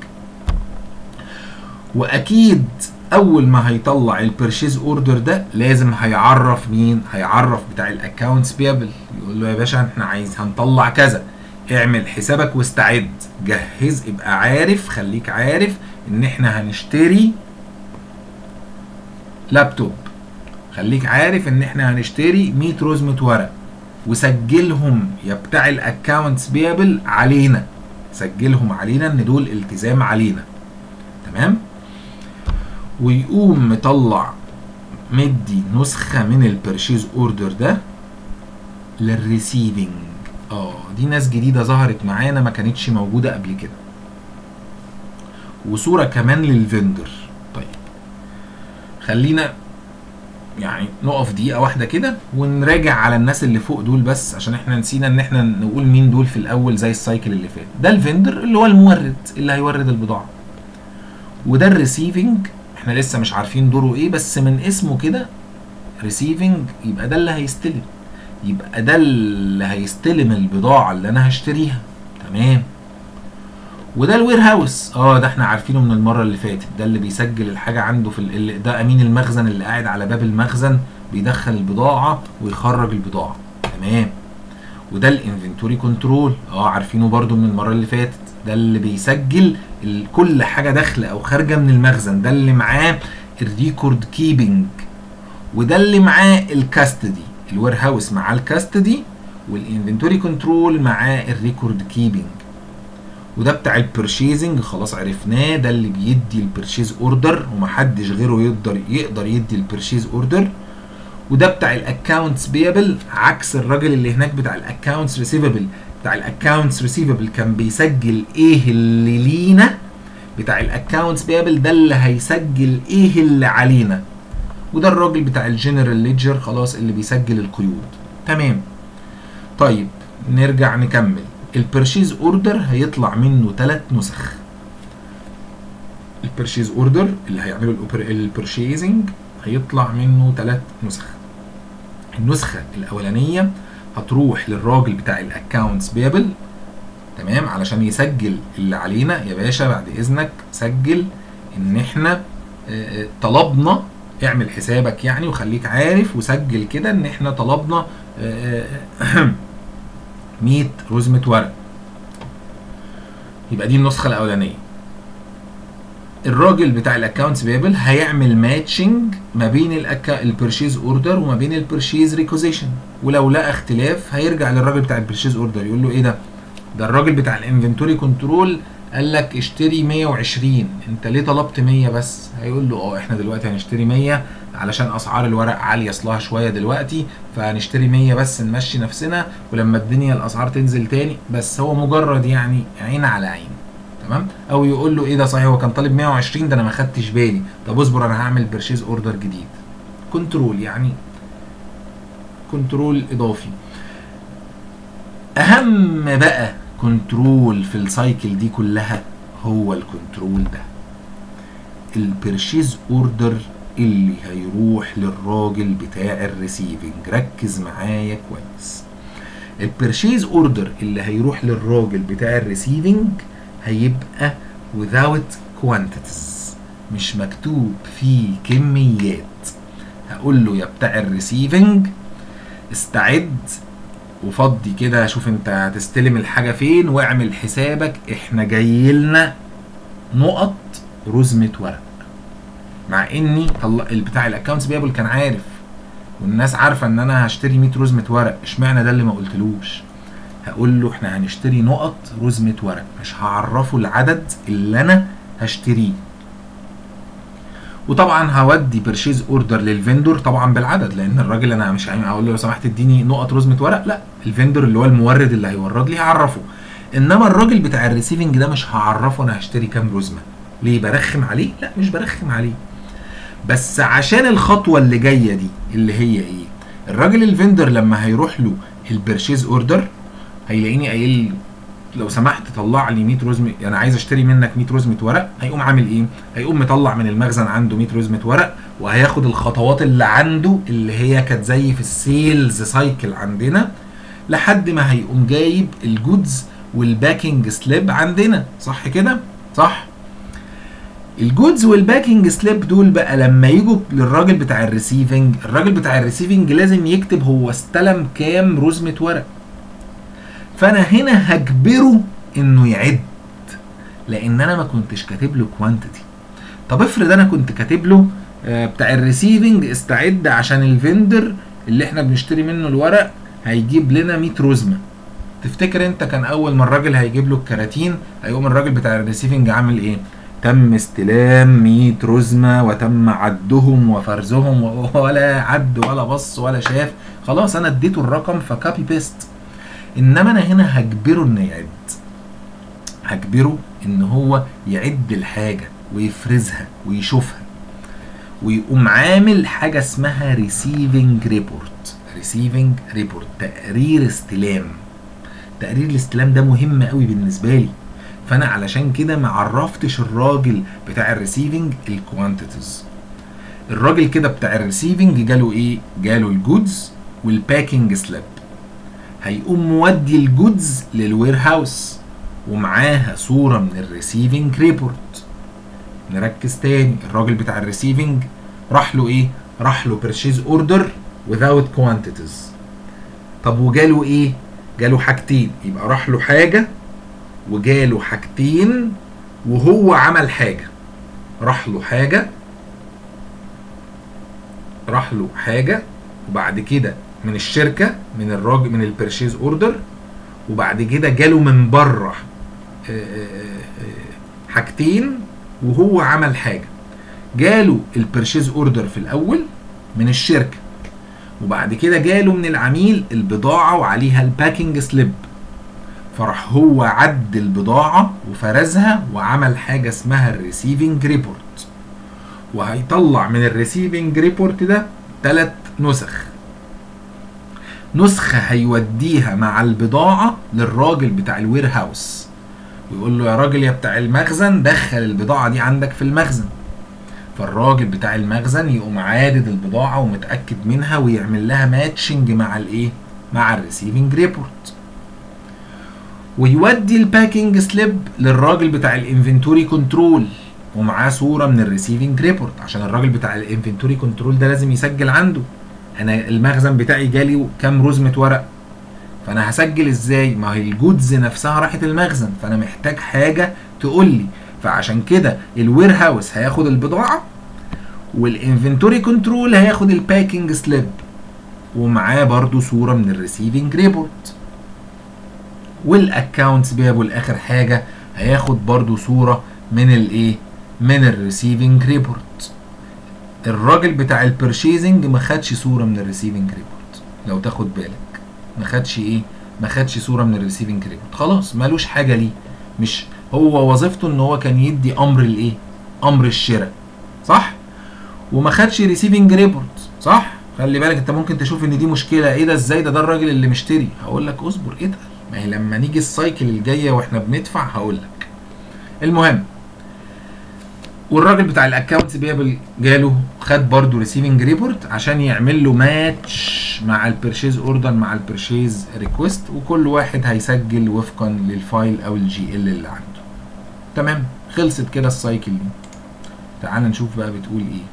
واكيد اول ما هيطلع البيرشيز اوردر ده لازم هيعرف مين هيعرف بتاع الاكونتس بيبل يقول له يا باشا احنا عايز هنطلع كذا اعمل حسابك واستعد جهز ابقى عارف خليك عارف ان احنا هنشتري لابتوب خليك عارف ان احنا هنشتري 100 رزمة ورق وسجلهم يا بتاع الاكونتس بيبل علينا سجلهم علينا ان دول التزام علينا تمام ويقوم مطلع مدي نسخة من البرشيز اوردر ده للريسيفنج اه دي ناس جديدة ظهرت معانا ما كانتش موجودة قبل كده وصورة كمان للفندر طيب خلينا يعني نقف دقيقة واحدة كده ونراجع على الناس اللي فوق دول بس عشان احنا نسينا ان احنا نقول مين دول في الاول زي السايكل اللي فات ده الفندر اللي هو المورد اللي هيورد البضاعة وده الريسيفنج احنا لسه مش عارفين دوره ايه بس من اسمه كده ريسيفنج يبقى ده اللي هيستلم يبقى ده اللي هيستلم البضاعة اللي انا هشتريها تمام وده الوير هاوس اه ده احنا عارفينه من المره اللي فاتت ده اللي بيسجل الحاجه عنده في ال... ده امين المخزن اللي قاعد على باب المخزن بيدخل البضاعه ويخرج البضاعه تمام وده الانفنتوري كنترول اه عارفينه برده من المره اللي فاتت ده اللي بيسجل ال... كل حاجه داخله او خارجه من المخزن ده اللي معاه الريكورد كيبنج وده اللي معاه الكاستدي الوير هاوس معاه الكاستدي والانفنتوري كنترول معاه الريكورد كيبنج وده بتاع البرشيزنج خلاص عرفناه ده اللي بيدي البرشيز اوردر ومحدش غيره يقدر يقدر يدي البرشيز اوردر وده بتاع الاكونتس بيبل عكس الراجل اللي هناك بتاع الاكونتس ريسيفبل بتاع الاكونتس ريسيفبل كان بيسجل ايه اللي لينا بتاع الاكونتس بيبل ده اللي هيسجل ايه اللي علينا وده الراجل بتاع الجنرال ليدجر خلاص اللي بيسجل القيود تمام طيب نرجع نكمل البرشيز اوردر هيطلع منه ثلاث نسخ البرشيز اوردر اللي هيعمله البرشيزنج هيطلع منه ثلاث نسخ النسخة الأولانية هتروح للراجل بتاع الاكونتس بيبل تمام علشان يسجل اللي علينا يا باشا بعد اذنك سجل ان احنا آه، آه، طلبنا اعمل حسابك يعني وخليك عارف وسجل كده ان احنا طلبنا آه، آه، 100 رزمة ورق يبقى دي النسخة الأولانية الراجل بتاع الاكونتس بيبل هيعمل ماتشنج ما بين البرشيز اوردر وما بين البرشيز ريكوزيشن ولو لقى اختلاف هيرجع للراجل بتاع البرشيز اوردر يقول له ايه ده ده الراجل بتاع الانفنتوري كنترول قال لك اشتري 120 انت ليه طلبت 100 بس هيقول له اه احنا دلوقتي هنشتري 100 علشان اسعار الورق عاليه اصلها شويه دلوقتي فهنشتري 100 بس نمشي نفسنا ولما الدنيا الاسعار تنزل تاني بس هو مجرد يعني عين على عين تمام او يقول له ايه ده صحيح هو كان طالب 120 ده انا ما خدتش بالي طب اصبر انا هعمل برشيز اوردر جديد كنترول يعني كنترول اضافي اهم بقى كنترول في السايكل دي كلها هو الكنترول ده البرشيز اوردر اللي هيروح للراجل بتاع الريسيفنج ركز معايا كويس البرشيز اوردر اللي هيروح للراجل بتاع الريسيفنج هيبقى without quantities مش مكتوب فيه كميات هقول له يا بتاع الريسيفنج استعد وفضي كده شوف انت هتستلم الحاجه فين واعمل حسابك احنا جاي لنا نقط رزمه ورق مع اني طلع بتاع الاكونتس بيبل كان عارف والناس عارفه ان انا هشتري 100 رزمه ورق اشمعنى ده اللي ما قلتلوش هقول له احنا هنشتري نقط رزمه ورق مش هعرفه العدد اللي انا هشتريه وطبعا هودي برشيز اوردر للفندور طبعا بالعدد لان الراجل انا مش هقول له لو سمحت اديني نقط رزمه ورق لا الفندور اللي هو المورد اللي هيورد لي هعرفه انما الراجل بتاع الريسيفنج ده مش هعرفه انا هشتري كام رزمه ليه برخم عليه لا مش برخم عليه بس عشان الخطوه اللي جايه دي اللي هي ايه الراجل الفندر لما هيروح له البرشيز اوردر هيلاقيني قايل لو سمحت طلع لي 100 رزمه انا عايز اشتري منك 100 رزمه ورق هيقوم عامل ايه هيقوم مطلع من المخزن عنده 100 رزمه ورق وهياخد الخطوات اللي عنده اللي هي كانت زي في السيلز سايكل عندنا لحد ما هيقوم جايب الجودز والباكينج سليب عندنا صح كده صح الجودز والباكينج سليب دول بقى لما يجوا للراجل بتاع الريسيفنج الراجل بتاع الريسيفنج لازم يكتب هو استلم كام رزمه ورق فانا هنا هجبره انه يعد لان انا ما كنتش كاتب له كوانتيتي طب افرض انا كنت كاتب له آه، بتاع الريسيفنج استعد عشان الفندر اللي احنا بنشتري منه الورق هيجيب لنا 100 رزمه تفتكر انت كان اول ما الراجل هيجيب له الكراتين هيقوم الراجل بتاع الريسيفنج عامل ايه تم استلام 100 رزمه وتم عدهم وفرزهم و- ولا عد ولا بص ولا شاف خلاص انا اديته الرقم فكابي بيست انما انا هنا هجبره انه يعد هجبره ان هو يعد الحاجه ويفرزها ويشوفها ويقوم عامل حاجه اسمها ريسيفنج ريبورت ريسيفنج ريبورت تقرير استلام تقرير الاستلام ده مهم قوي بالنسبه لي فانا علشان كده ما عرفتش الراجل بتاع الريسيفنج الكوانتيتيز الراجل كده بتاع الريسيفنج جاله ايه جاله الجودز والباكينج سلاب هيقوم مودي الجودز للوير هاوس ومعاها صوره من الريسيفنج ريبورت نركز تاني الراجل بتاع الريسيفنج راح له ايه راح له بيرشيز اوردر without quantities طب وجاله ايه جاله حاجتين يبقى راح له حاجه وجاله حاجتين وهو عمل حاجه راح له حاجه راح له حاجه وبعد كده من الشركه من الراجل من البرشيز اوردر وبعد كده جاله من بره آه، آه، آه، حاجتين وهو عمل حاجه جاله البرشيز اوردر في الاول من الشركه وبعد كده جاله من العميل البضاعه وعليها الباكينج سليب فراح هو عد البضاعه وفرزها وعمل حاجه اسمها الريسيفنج ريبورت وهيطلع من الريسيفنج ريبورت ده ثلاث نسخ نسخة هيوديها مع البضاعة للراجل بتاع الوير هاوس ويقول له يا راجل يا بتاع المخزن دخل البضاعة دي عندك في المخزن فالراجل بتاع المخزن يقوم عادد البضاعة ومتأكد منها ويعمل لها ماتشنج مع الايه؟ مع الريسيفنج ريبورت ويودي الباكينج سليب للراجل بتاع الانفنتوري كنترول ومعاه صوره من الريسيفنج ريبورت عشان الراجل بتاع الانفنتوري كنترول ده لازم يسجل عنده انا المخزن بتاعي جالي كام رزمه ورق فانا هسجل ازاي ما هي الجودز نفسها راحت المخزن فانا محتاج حاجه تقول لي فعشان كده الوير هاوس هياخد البضاعه والانفنتوري كنترول هياخد الباكينج سليب ومعاه برضو صوره من الريسيفنج ريبورت والاكونتس بيبل اخر حاجه هياخد برضو صوره من الايه من الريسيفنج ريبورت الراجل بتاع البرشيزنج ما خدش صوره من الريسيفنج ريبورت لو تاخد بالك ما خدش ايه ما خدش صوره من الريسيفنج ريبورت خلاص مالوش حاجه ليه مش هو وظيفته ان هو كان يدي امر الايه امر الشراء صح وما خدش ريسيفنج ريبورت صح خلي بالك انت ممكن تشوف ان دي مشكله ايه ده ازاي ده ده الراجل اللي مشتري هقول لك اصبر اتقل ما هي لما نيجي السايكل الجايه واحنا بندفع هقول لك المهم والراجل بتاع الاكونت بيبل جاله خد برضه ريسيفنج ريبورت عشان يعمل له ماتش مع البرشيز اوردر مع البرشيز ريكوست وكل واحد هيسجل وفقا للفايل او الجي ال اللي عنده تمام خلصت كده السايكل دي تعال نشوف بقى بتقول ايه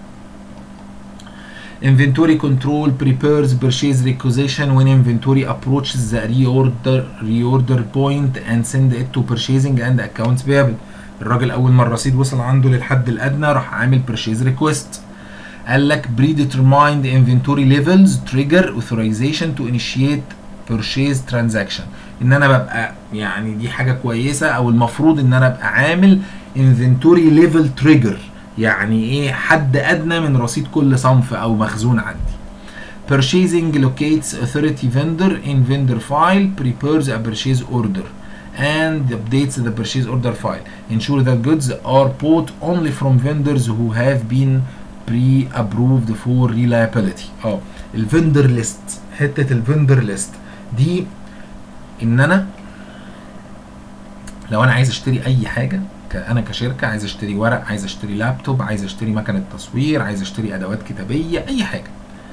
Inventory control prepares purchase requisition when inventory approaches the reorder reorder point and send it to purchasing and accounts payable. الراجل اول ما الرصيد وصل عنده للحد الادنى راح عامل purchase request. قال لك predetermined inventory levels trigger authorization to initiate purchase transaction. ان انا ببقى يعني دي حاجه كويسه او المفروض ان انا ابقى عامل inventory level trigger. يعني ايه حد ادنى من رصيد كل صنف او مخزون عندي purchasing locates authority vendor in vendor file prepares a purchase order and updates the purchase order file ensure that goods are bought only from vendors who have been pre-approved for reliability اه الفندر ليست حته الفندر ليست دي ان انا لو انا عايز اشتري اي حاجه انا كشركه عايز اشتري ورق عايز اشتري لابتوب عايز اشتري مكنه تصوير عايز اشتري ادوات كتابيه اي حاجه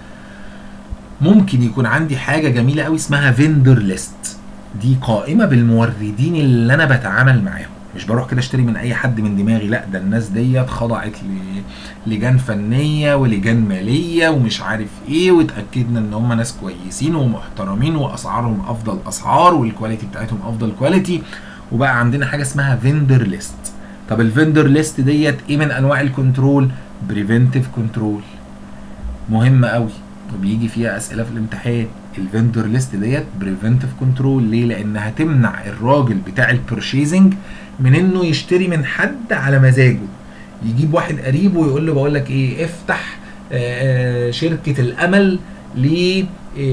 ممكن يكون عندي حاجه جميله قوي اسمها فيندر ليست دي قائمه بالموردين اللي انا بتعامل معاهم مش بروح كده اشتري من اي حد من دماغي لا ده الناس ديت خضعت لجان فنيه ولجان ماليه ومش عارف ايه واتاكدنا ان هم ناس كويسين ومحترمين واسعارهم افضل اسعار والكواليتي بتاعتهم افضل كواليتي وبقى عندنا حاجه اسمها فيندر ليست طب الفيندر ليست ديت ايه من انواع الكنترول بريفنتيف كنترول مهمه قوي وبيجي فيها اسئله في الامتحان الفيندر ليست ديت بريفنتيف كنترول ليه لانها تمنع الراجل بتاع البرشيزنج من انه يشتري من حد على مزاجه يجيب واحد قريبه ويقول له بقول لك ايه افتح آآ شركه الامل لبيع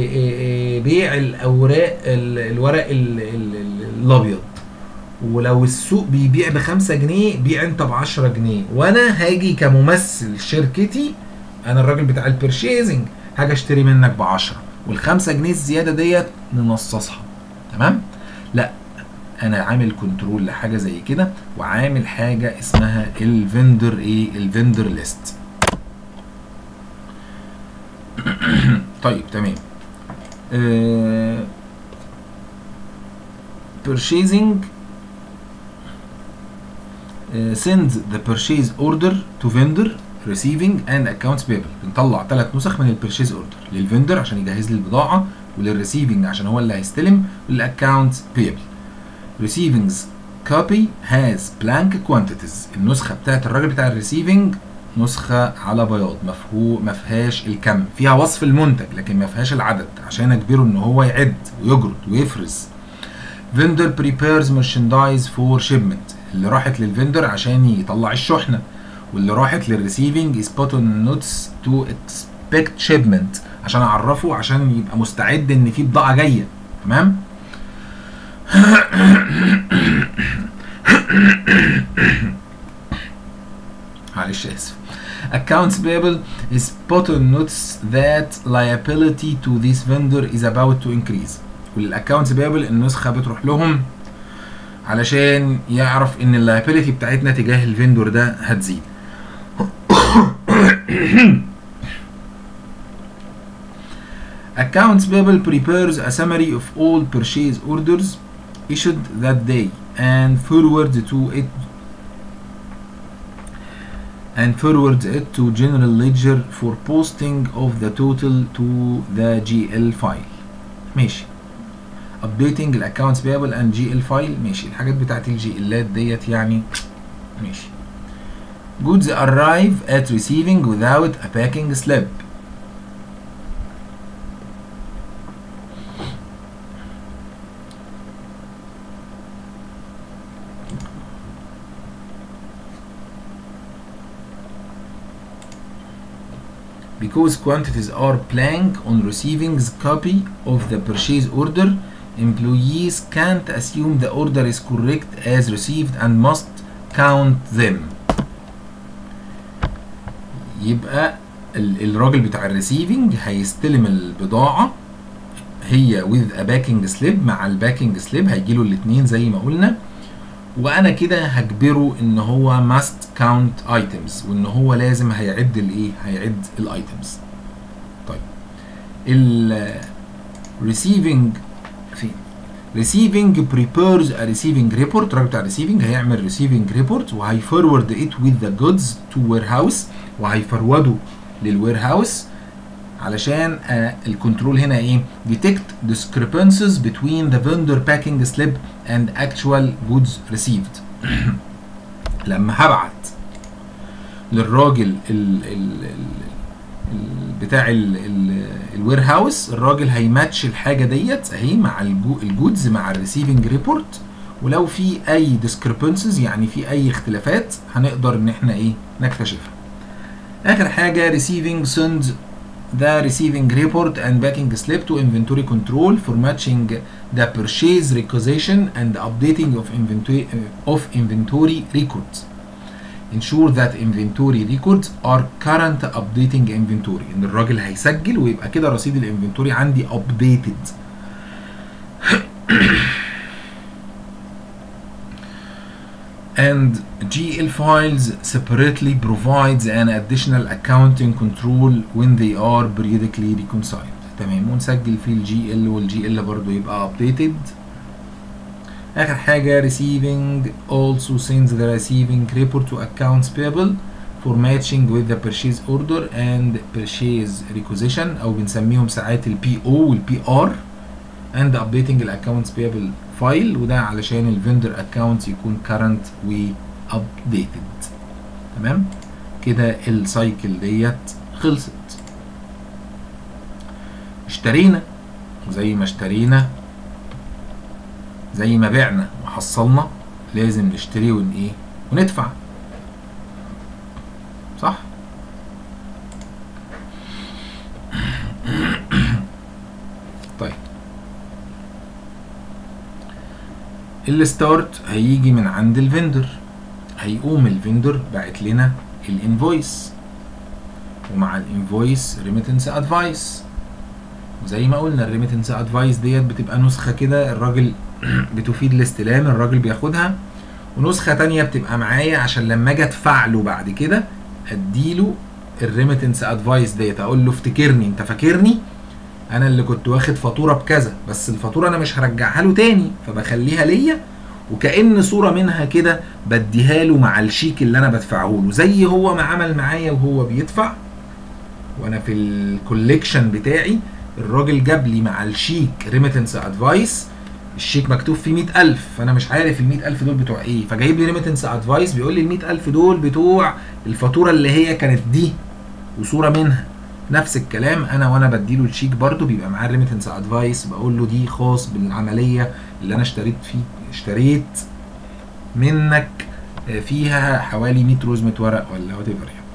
الاوراق الورق الابيض ولو السوق بيبيع بخمسة جنيه بيع انت ب 10 جنيه وانا هاجي كممثل شركتي انا الراجل بتاع البرشيزنج هاجي اشتري منك ب 10 والخمسة جنيه الزياده ديت ننصصها تمام لا انا عامل كنترول لحاجه زي كده وعامل حاجه اسمها الفندر ايه الفندر ليست طيب تمام آه purchasing Uh, send the purchase order to vendor receiving and accounts payable بنطلع ثلاث نسخ من البرشيز اوردر للفندر عشان يجهز لي البضاعه وللريسيفنج عشان هو اللي هيستلم وللاكونتس payable receiving's copy has blank quantities النسخه بتاعت الراجل بتاع الريسيفنج نسخه على بياض مفهو ما فيهاش الكم فيها وصف المنتج لكن ما فيهاش العدد عشان اجبره ان هو يعد ويجرد ويفرز vendor prepares merchandise for shipment اللي راحت للفندر عشان يطلع الشحنه واللي راحت للريسيفنج is put on notes to expect shipment عشان اعرفه عشان يبقى مستعد ان في بضاعه جايه تمام معلش اسف accounts payable is put on notes that liability to this vendor is about to increase والاكونتس بيبل النسخه بتروح لهم علشان يعرف ان اللايبيليتي بتاعتنا تجاه الفندور ده هتزيد accounts payable prepares a summary of all purchase orders issued that day and forward to it and forward it to general ledger for posting of the total to the GL file ماشي updating الاكونتس payable and GL file ماشي الحاجات بتاعت الجي الات ديت يعني ماشي goods arrive at receiving without a packing slip because quantities are blank on receiving copy of the purchase order employees can't assume the order is correct as received and must count them يبقى ال- الراجل بتاع الريسيفنج هيستلم البضاعة هي with a backing slip مع الباكينج سليب هيجيله الاتنين زي ما قلنا وانا كده هجبره ان هو must count items وان هو لازم هيعد الايه هيعد الايتمز طيب ال receiving فين receiving prepares a receiving report الراجل بتاع receiving هيعمل receiving report وهي forward it with the goods to warehouse وهيفروده للوير هاوس علشان آه الكنترول هنا ايه detect discrepancies between the vendor packing slip and actual goods received لما هبعت للراجل ال ال ال بتاع الوير هاوس الراجل هيماتش الحاجه ديت اهي مع الجو الجودز مع الريسيفنج ريبورت ولو في اي ديسكريبنسز يعني في اي اختلافات هنقدر ان احنا ايه نكتشفها اخر حاجه receiving sends the receiving report and backing slip to inventory control for matching the purchase requisition and updating of inventory of inventory records ensure that inventory records are current updating inventory ان الراجل هيسجل ويبقى كده رصيد الانفنتوري عندي updated and GL files separately provides an additional accounting control when they are periodically reconciled تمام ونسجل في الجي ال والجي ال برضو يبقى updated اخر حاجه receiving also sends the receiving report to accounts payable for matching with the purchase order and purchase requisition او بنسميهم ساعات البي او والبي ار and updating الاكونتس payable فايل وده علشان الفندر اكونت يكون current و updated تمام كده السايكل ديت خلصت اشترينا زي ما اشترينا زي ما بعنا وحصلنا لازم نشتري ون ايه وندفع صح طيب الستارت هيجي من عند الفندر هيقوم الفندر باعت لنا الانفويس ومع الانفويس ريميتنس ادفايس وزي ما قلنا الريميتنس ادفايس ديت بتبقى نسخه كده الراجل بتفيد الاستلام الراجل بياخدها ونسخه تانية بتبقى معايا عشان لما اجي ادفع له بعد كده اديله الريميتنس ادفايس ديت اقول له افتكرني انت فاكرني انا اللي كنت واخد فاتوره بكذا بس الفاتوره انا مش هرجعها له تاني فبخليها ليا وكأن صورة منها كده بديها له مع الشيك اللي انا بدفعه له زي هو ما عمل معايا وهو بيدفع وانا في الكوليكشن بتاعي الراجل جاب لي مع الشيك ريميتنس ادفايس الشيك مكتوب فيه 100000 فانا مش عارف ال 100000 دول بتوع ايه فجايب لي ريميتنس ادفايس بيقول لي ال 100000 دول بتوع الفاتوره اللي هي كانت دي وصوره منها نفس الكلام انا وانا بديله الشيك برده بيبقى معاه ريميتنس ادفايس بقول له دي خاص بالعمليه اللي انا اشتريت فيه اشتريت منك فيها حوالي 100 رزمه ورق ولا وات ايفر يعني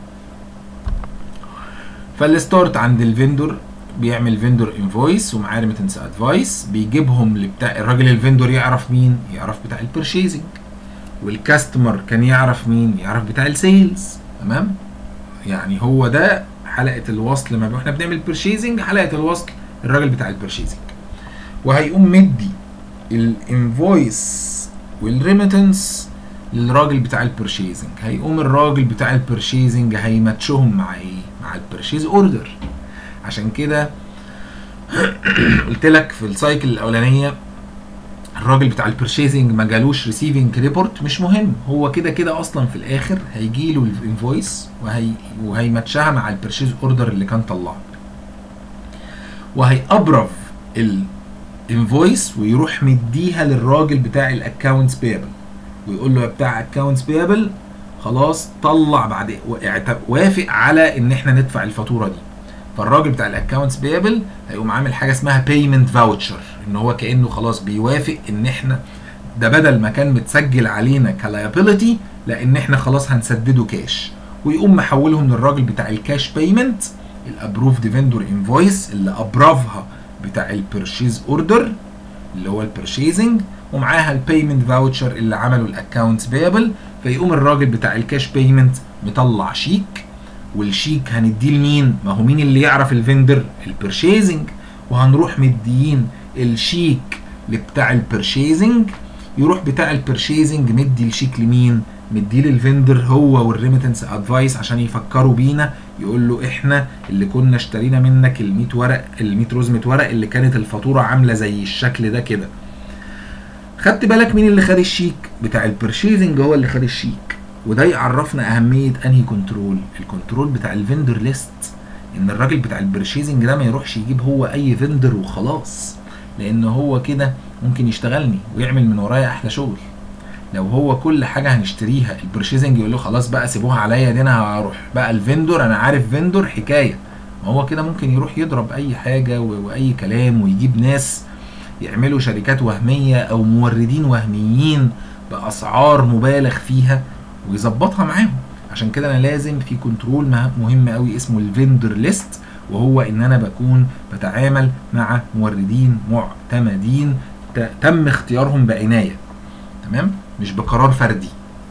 فالستارت عند الفندور بيعمل فيندور انفويس ومعاه ريميتنس ادفايس بيجيبهم لبتاع الراجل الفندور يعرف مين يعرف بتاع البرشيزنج والكاستمر كان يعرف مين يعرف بتاع السيلز تمام يعني هو ده حلقه الوصل ما احنا بنعمل بيرشيزنج حلقه الوصل الراجل بتاع البيرشيزنج وهيقوم مدي الانفويس والريميتنس للراجل بتاع البيرشيزنج هيقوم الراجل بتاع البيرشيزنج هيماتشهم مع ايه مع البيرشيز اوردر عشان كده قلت لك في السايكل الاولانيه الراجل بتاع البرشيزنج ما جالوش ريسيفنج ريبورت مش مهم هو كده كده اصلا في الاخر هيجي له الانفويس وهي وهيماتشها مع البرشيز اوردر اللي كان طلعه وهيأبرف الانفويس ويروح مديها للراجل بتاع الاكونتس بيبل ويقول له يا بتاع اكونتس بيبل خلاص طلع بعد وافق على ان احنا ندفع الفاتوره دي فالراجل بتاع الاكونتس بيبل هيقوم عامل حاجه اسمها بيمنت فاوتشر ان هو كانه خلاص بيوافق ان احنا ده بدل ما كان متسجل علينا كلايبيلتي لان احنا خلاص هنسدده كاش ويقوم محولهم للراجل بتاع الكاش بيمنت الابروفد فيندور انفويس اللي ابرافها بتاع البرشيز اوردر اللي هو البرشيزنج ومعاها البيمنت فاوتشر اللي عمله الاكونتس بيبل فيقوم الراجل بتاع الكاش بيمنت مطلع شيك والشيك هنديه لمين؟ ما هو مين اللي يعرف الفندر؟ البرشيزنج وهنروح مديين الشيك لبتاع البرشيزنج يروح بتاع البرشيزنج مدي الشيك لمين؟ مديه للفندر هو والريميتنس ادفايس عشان يفكروا بينا يقول له احنا اللي كنا اشترينا منك ال 100 ورق ال 100 رزمه ورق اللي كانت الفاتوره عامله زي الشكل ده كده. خدت بالك مين اللي خد الشيك؟ بتاع البرشيزنج هو اللي خد الشيك. وده يعرفنا اهميه انهي كنترول الكنترول بتاع الفندر ليست ان الراجل بتاع البرشيزنج ده ما يروحش يجيب هو اي فندر وخلاص لان هو كده ممكن يشتغلني ويعمل من ورايا احلى شغل لو هو كل حاجه هنشتريها البرشيزنج يقول له خلاص بقى سيبوها عليا دي انا هروح بقى الفندور انا عارف فندور حكايه ما هو كده ممكن يروح يضرب اي حاجه واي كلام ويجيب ناس يعملوا شركات وهميه او موردين وهميين باسعار مبالغ فيها ويظبطها معاهم عشان كده انا لازم في كنترول مهم قوي اسمه الفندر ليست وهو ان انا بكون بتعامل مع موردين معتمدين تم اختيارهم بعنايه تمام مش بقرار فردي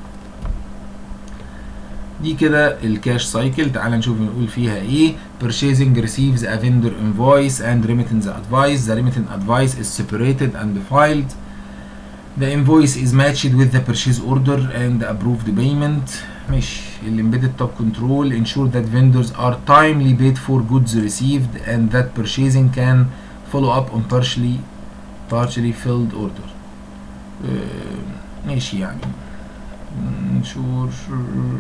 دي كده الكاش سايكل تعال نشوف نقول فيها ايه purchasing receives a vendor invoice and remittance advice the remittance advice is separated and filed The invoice is matched with the purchase order and approved payment. ماشي الامبيدد توب كنترول ensure that vendors are timely paid for goods received and that purchasing can follow up on partially partially filled order. ماشي يعني ensure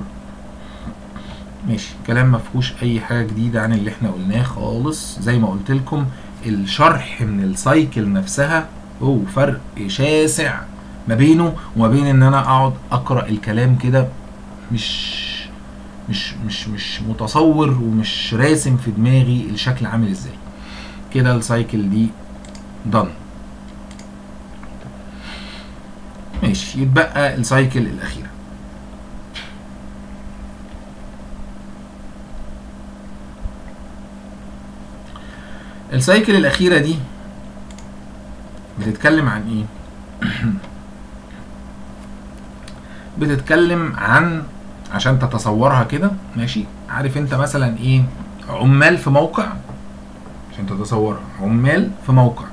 ماشي كلام ما فيهوش اي حاجه جديده عن اللي احنا قلناه خالص زي ما قلت لكم الشرح من السايكل نفسها هو فرق شاسع ما بينه وما بين ان انا اقعد اقرا الكلام كده مش مش مش مش متصور ومش راسم في دماغي الشكل عامل ازاي كده السايكل دي دن ماشي يتبقى السايكل الاخيره السايكل الاخيره دي بتتكلم عن ايه بتتكلم عن عشان تتصورها كده ماشي عارف انت مثلا ايه عمال في موقع عشان تتصورها عمال في موقع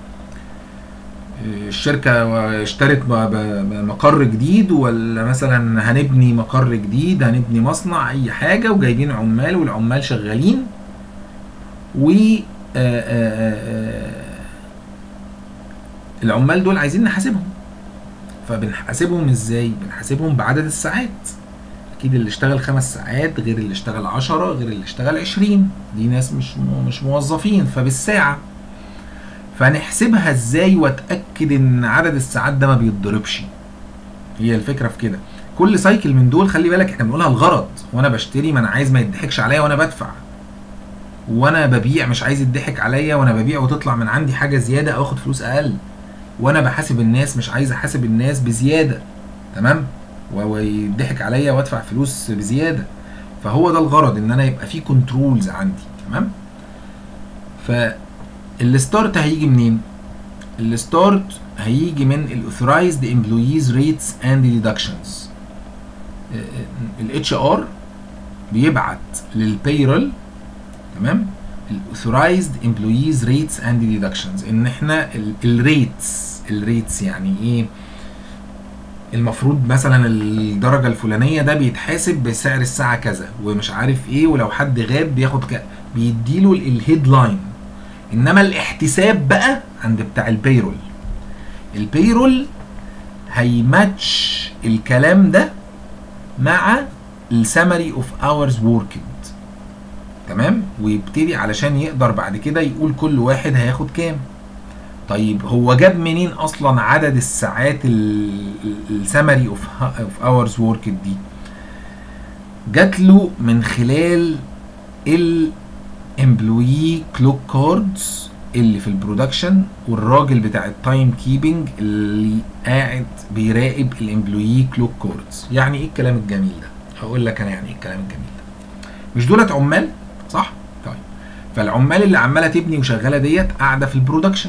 الشركه اشترت مقر جديد ولا مثلا هنبني مقر جديد هنبني مصنع اي حاجه وجايبين عمال والعمال شغالين و العمال دول عايزين نحاسبهم فبنحاسبهم ازاي بنحاسبهم بعدد الساعات اكيد اللي اشتغل خمس ساعات غير اللي اشتغل عشرة غير اللي اشتغل عشرين دي ناس مش مش موظفين فبالساعة فنحسبها ازاي واتاكد ان عدد الساعات ده ما بيتضربش هي الفكره في كده كل سايكل من دول خلي بالك احنا بنقولها الغرض وانا بشتري ما انا عايز ما يضحكش عليا وانا بدفع وانا ببيع مش عايز يضحك عليا وانا ببيع وتطلع من عندي حاجه زياده او اخد فلوس اقل وانا بحاسب الناس مش عايز احاسب الناس بزياده تمام ويضحك عليا وادفع فلوس بزياده فهو ده الغرض ان انا يبقى في كنترولز عندي تمام فالستارت هيجي منين الستارت هيجي من الاوثرايزد امبلويز ريتس اند ديدكشنز الاتش ار بيبعت للبيرل تمام الاوثرايزد امبلويز ريتس اند ديدكشنز ان احنا الريتس الريتس يعني ايه المفروض مثلا الدرجه الفلانيه ده بيتحاسب بسعر الساعه كذا ومش عارف ايه ولو حد غاب بياخد ك... بيديله الهيد لاين انما الاحتساب بقى عند بتاع البيرول البيرول هيماتش الكلام ده مع السمري اوف اورز وركد تمام ويبتدي علشان يقدر بعد كده يقول كل واحد هياخد كام طيب هو جاب منين اصلا عدد الساعات السمري اوف اوف اورز وركد دي جات له من خلال الامبلوي كلوك كاردز اللي في البرودكشن والراجل بتاع التايم كيبنج اللي قاعد بيراقب الامبلوي كلوك كاردز يعني ايه الكلام الجميل ده هقول لك انا يعني ايه الكلام الجميل ده مش دولت عمال صح طيب فالعمال اللي عماله تبني وشغاله ديت قاعده في البرودكشن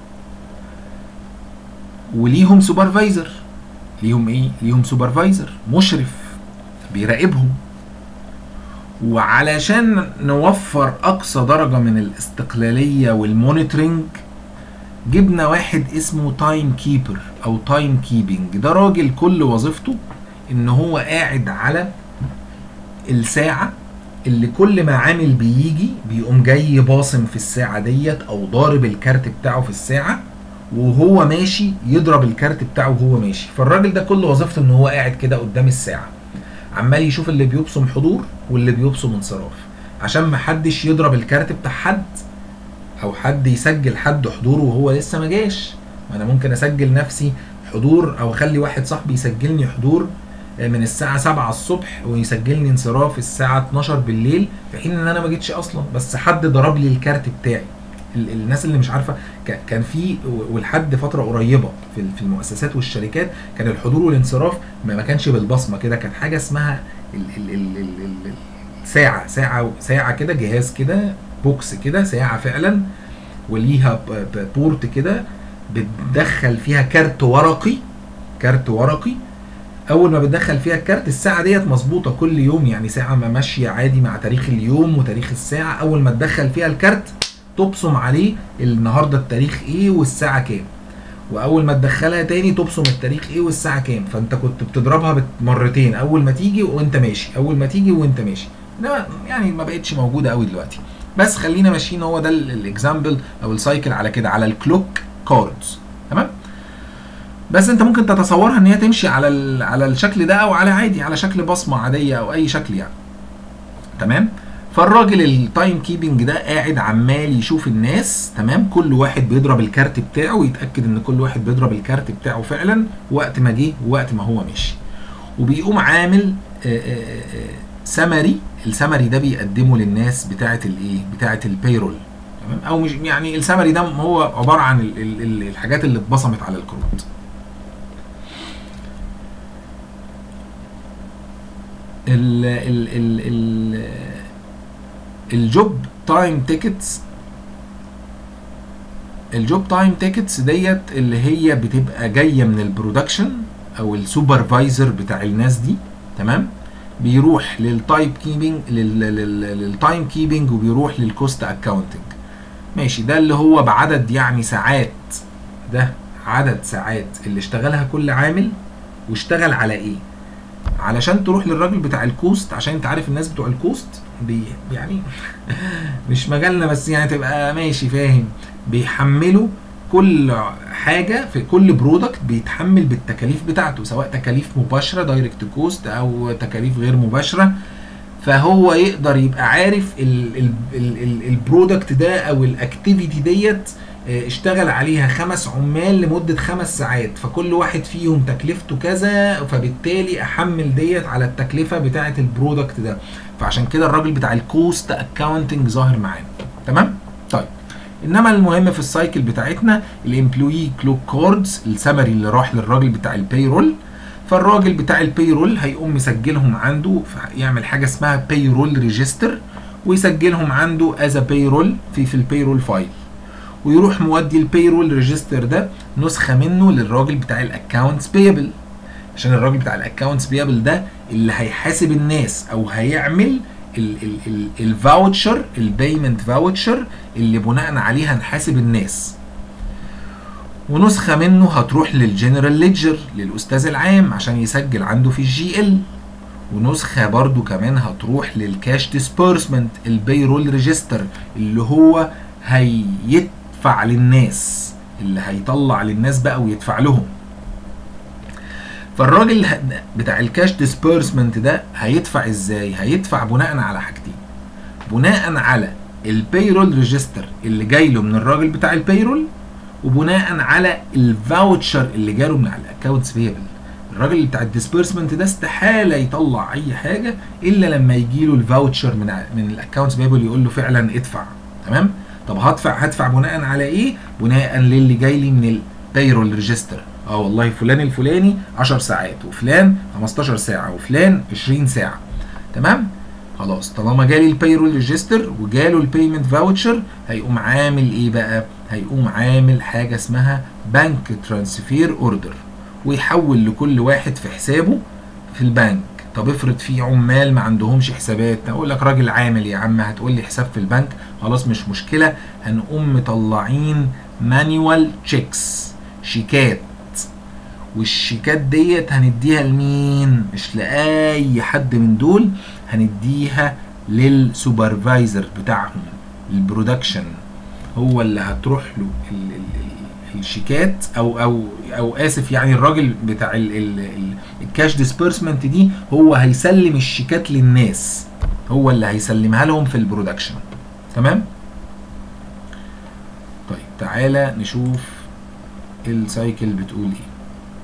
وليهم سوبرفايزر ليهم ايه ليهم سوبرفايزر مشرف بيراقبهم وعلشان نوفر اقصى درجه من الاستقلاليه والمونيتورنج جبنا واحد اسمه تايم كيبر او تايم كيبنج ده راجل كل وظيفته ان هو قاعد على الساعه اللي كل ما عامل بيجي بيقوم جاي باصم في الساعه ديت او ضارب الكارت بتاعه في الساعه وهو ماشي يضرب الكارت بتاعه وهو ماشي فالراجل ده كل وظيفته ان هو قاعد كده قدام الساعه عمال يشوف اللي بيبصم حضور واللي بيبصم انصراف عشان ما حدش يضرب الكارت بتاع حد او حد يسجل حد حضور وهو لسه ما جاش ما انا ممكن اسجل نفسي حضور او اخلي واحد صاحبي يسجلني حضور من الساعة 7 الصبح ويسجلني انصراف الساعة 12 بالليل في حين ان انا ما جيتش اصلا بس حد ضرب لي الكارت بتاعي الناس اللي مش عارفه كان في ولحد فتره قريبه في في المؤسسات والشركات كان الحضور والانصراف ما كانش بالبصمه كده كانت حاجه اسمها ال ال ال ال ال ساعه ساعه ساعه كده جهاز كده بوكس كده ساعه فعلا وليها بورت كده بتدخل فيها كارت ورقي كارت ورقي اول ما بتدخل فيها الكارت الساعه ديت مظبوطه كل يوم يعني ساعه ما ماشيه عادي مع تاريخ اليوم وتاريخ الساعه اول ما تدخل فيها الكارت تبصم عليه النهارده التاريخ ايه والساعه كام واول ما تدخلها تاني تبصم التاريخ ايه والساعه كام فانت كنت بتضربها مرتين اول ما تيجي وانت ماشي اول ما تيجي وانت ماشي ده يعني ما بقتش موجوده قوي دلوقتي بس خلينا ماشيين هو ده الاكزامبل او السايكل على كده على الكلوك كاردز تمام بس انت ممكن تتصورها ان هي تمشي على على الشكل ده او على عادي على شكل بصمه عاديه او اي شكل يعني تمام فالراجل التايم كيبنج ده قاعد عمال يشوف الناس تمام كل واحد بيضرب الكارت بتاعه ويتاكد ان كل واحد بيضرب الكارت بتاعه فعلا وقت ما جه ووقت ما هو ماشي وبيقوم عامل سمري السمري ده بيقدمه للناس بتاعه الايه بتاعه البيرول تمام او مش يعني السمري ده هو عباره عن ال ال الحاجات اللي اتبصمت على الكروت ال ال ال ال الجوب تايم تيكتس الجوب تايم تيكتس ديت اللي هي بتبقى جايه من البرودكشن او السوبرفايزر بتاع الناس دي تمام بيروح للتايب كيبنج للتايم كيبنج وبيروح للكوست اكاونتنج ماشي ده اللي هو بعدد يعني ساعات ده عدد ساعات اللي اشتغلها كل عامل واشتغل على ايه علشان تروح للراجل بتاع الكوست عشان انت عارف الناس بتوع الكوست بي يعني مش مجالنا بس يعني تبقى ماشي فاهم بيحملوا كل حاجه في كل برودكت بيتحمل بالتكاليف بتاعته سواء تكاليف مباشره دايركت كوست او تكاليف غير مباشره فهو يقدر يبقى عارف البرودكت ده او الاكتيفيتي ديت اشتغل عليها خمس عمال لمدة خمس ساعات فكل واحد فيهم تكلفته كذا فبالتالي احمل ديت على التكلفة بتاعة البرودكت ده فعشان كده الراجل بتاع الكوست اكاونتنج ظاهر معانا تمام طيب انما المهم في السايكل بتاعتنا الامبلوي كلوك كاردز السمري اللي راح للراجل بتاع البيرول فالراجل بتاع البيرول هيقوم مسجلهم عنده يعمل حاجه اسمها بيرول ريجستر ويسجلهم عنده از بيرول في في البيرول فايل ويروح مودي البيرول ريجستر ده نسخه منه للراجل بتاع الاكونتس بيبل عشان الراجل بتاع الاكونتس بيبل ده اللي هيحاسب الناس او هيعمل الفاوتشر البيمنت فاوتشر اللي بناء عليه هنحاسب الناس ونسخة منه هتروح للجنرال ليدجر للأستاذ العام عشان يسجل عنده في الجي ال ونسخة برضو كمان هتروح للكاش ديسبيرسمنت البيرول ريجستر اللي هو هيدفع للناس اللي هيطلع للناس بقى ويدفع لهم فالراجل بتاع الكاش ديسبيرسمنت ده هيدفع ازاي هيدفع بناء على حاجتين بناء على البيرول ريجستر اللي جاي له من الراجل بتاع البيرول وبناء على الفاوتشر اللي جاله من على الاكونتس بيبل الراجل بتاع الديسبيرسمنت ده استحاله يطلع اي حاجه الا لما يجي له الفاوتشر من من الاكونتس بيبل يقول له فعلا ادفع تمام طب هدفع هدفع بناء على ايه بناء للي جاي لي من البيرول ريجستر اه والله فلان الفلاني 10 ساعات وفلان 15 ساعه وفلان 20 ساعه تمام خلاص طالما جالي البيرول ريجستر وجاله البيمنت فاوتشر هيقوم عامل ايه بقى هيقوم عامل حاجه اسمها بنك ترانسفير اوردر ويحول لكل واحد في حسابه في البنك طب افرض في عمال ما عندهمش حسابات اقول لك راجل عامل يا عم هتقول لي حساب في البنك خلاص مش مشكله هنقوم مطلعين مانيوال تشيكس شيكات والشيكات ديت هنديها لمين مش لاي حد من دول هنديها للسوبرفايزر بتاعهم البرودكشن هو اللي هتروح له ال ال الشيكات او او او اسف يعني الراجل بتاع الكاش ديسبيرسمنت دي هو هيسلم الشيكات للناس هو اللي هيسلمها لهم في البرودكشن تمام طيب تعالى نشوف السايكل بتقول ايه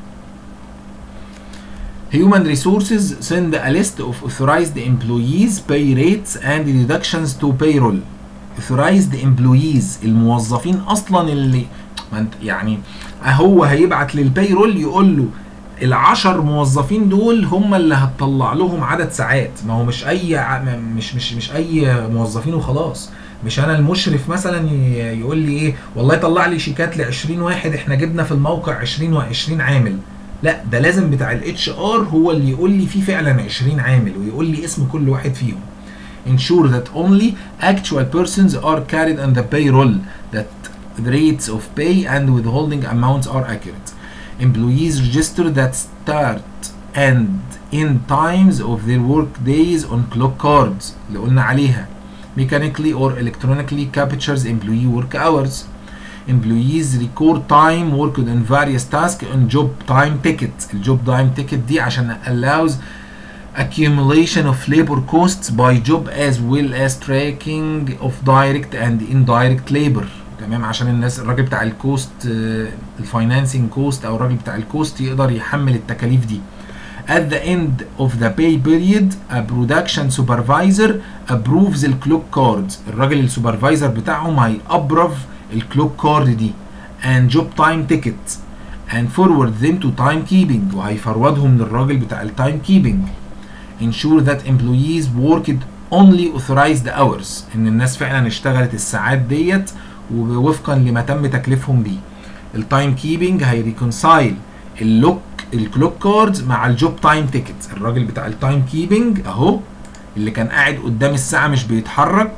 Human resources send a list of authorized employees, pay rates and deductions to payroll. authorized employees الموظفين اصلا اللي ما انت يعني هو هيبعت للبيرول يقول له العشر موظفين دول هم اللي هتطلع لهم عدد ساعات ما هو مش اي مش مش مش اي موظفين وخلاص مش انا المشرف مثلا يقول لي ايه والله طلع لي شيكات ل 20 واحد احنا جبنا في الموقع 20 و20 عامل لا ده لازم بتاع الاتش ار هو اللي يقول لي في فعلا 20 عامل ويقول لي اسم كل واحد فيهم ensure that only actual persons are carried on the payroll that the rates of pay and withholding amounts are accurate employees register that start and end times of their work days on clock cards اللي قلنا عليها mechanically or electronically captures employee work hours employees record time worked on various tasks on job time ticket الجوب تايم ticket دي عشان allows accumulation of labor costs by job as well as tracking of direct and indirect labor تمام عشان الناس الراجل بتاع الكوست الفاينانسنج كوست او الراجل بتاع الكوست يقدر يحمل التكاليف دي At the end of the pay period, a production supervisor approves the clock cards. الراجل السوبرفايزر بتاعهم هيأبرف الكلوك كارد دي and job time ticket and forward them to timekeeping وهيفروضهم للراجل بتاع التايم كيبنج ensure that employees worked only authorized hours ان الناس فعلا اشتغلت الساعات ديت ووفقا لما تم تكليفهم بيه التايم كيبنج هيريكونسايل اللوك الكلوك كاردز مع الجوب تايم تيكت الراجل بتاع التايم كيبنج اهو اللي كان قاعد قدام الساعه مش بيتحرك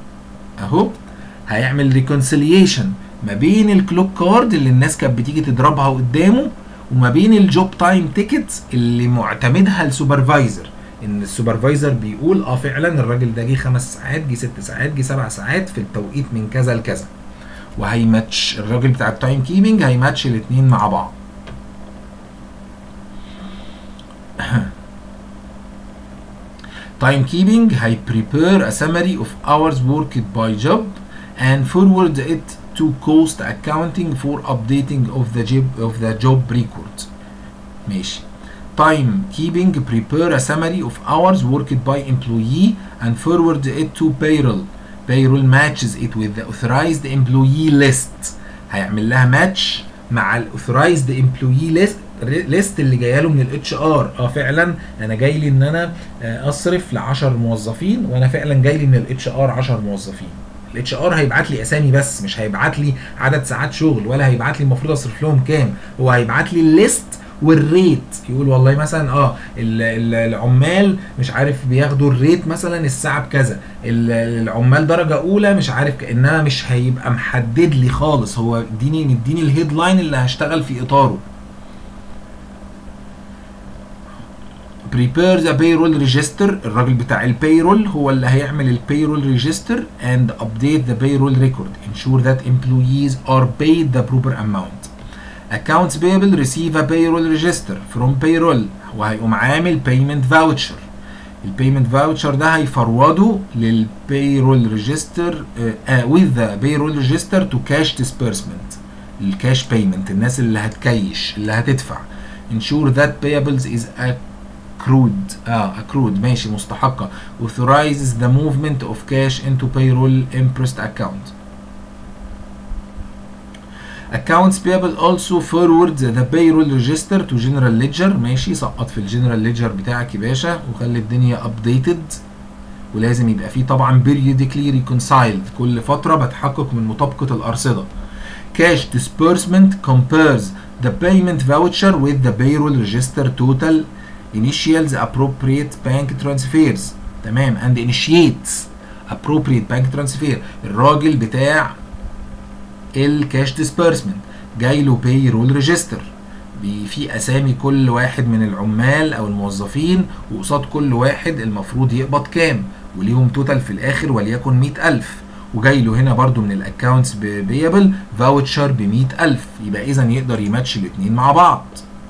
اهو هيعمل ريكونسيليشن ما بين الكلوك كارد اللي الناس كانت بتيجي تضربها قدامه وما بين الجوب تايم تيكت اللي معتمدها السوبرفايزر ان السوبرفايزر بيقول اه فعلا الراجل ده جه خمس ساعات جه ست ساعات جه سبع ساعات في التوقيت من كذا لكذا وهيماتش الراجل بتاع التايم كيبنج هيماتش الاثنين مع بعض تايم كيبنج هي prepare a summary of hours worked by job and forward it to cost accounting for updating of the job of the job record ماشي time keeping prepare a summary of hours worked by employee and forward it to payroll payroll matches it with the authorized employee list هيعمل لها ماتش مع الاوثرايزد امبلوي ليست ليست اللي جايه له من الاتش ار اه فعلا انا جاي لي ان انا اصرف ل 10 موظفين وانا فعلا جاي لي من الاتش ار 10 موظفين الاتش ار هيبعت لي اسامي بس مش هيبعت لي عدد ساعات شغل ولا هيبعت لي المفروض اصرف لهم كام هو هيبعت لي الليست والريت يقول والله مثلا اه العمال مش عارف بياخدوا الريت مثلا الساعه بكذا العمال درجه اولى مش عارف انما مش هيبقى محدد لي خالص هو اديني مديني الهيدلاين اللي هشتغل في اطاره prepare the payroll register الراجل بتاع البيرول هو اللي هيعمل البيرول register and update the payroll record ensure that employees are paid the proper amount accounts payable receive a payroll register from payroll وهيقوم عامل payment voucher البيمنت فاوتشر ده هيفروده للبيرول ريجستر with the payroll register to cash disbursement الكاش بيمنت الناس اللي هتكيش اللي هتدفع ensure that payables is accrued اه accrued ماشي مستحقة authorizes the movement of cash into payroll impressed account accounts payable also forward the payroll register to general ledger ماشي سقط في الجنرال ليدجر بتاعك يا باشا وخلي الدنيا updated ولازم يبقى فيه طبعا periodically reconciled كل فترة بتحقق من مطابقة الأرصدة cash disbursement compares the payment voucher with the payroll register total initials appropriate bank transfers تمام and initiates appropriate bank transfer الراجل بتاع الكاش ديسبيرسمنت جاي له باي رول ريجستر في اسامي كل واحد من العمال او الموظفين وقصاد كل واحد المفروض يقبض كام وليهم توتال في الاخر وليكن 100000 وجاي له هنا برده من الاكونتس بيبل فاوتشر ب 100000 يبقى اذا يقدر يماتش الاثنين مع بعض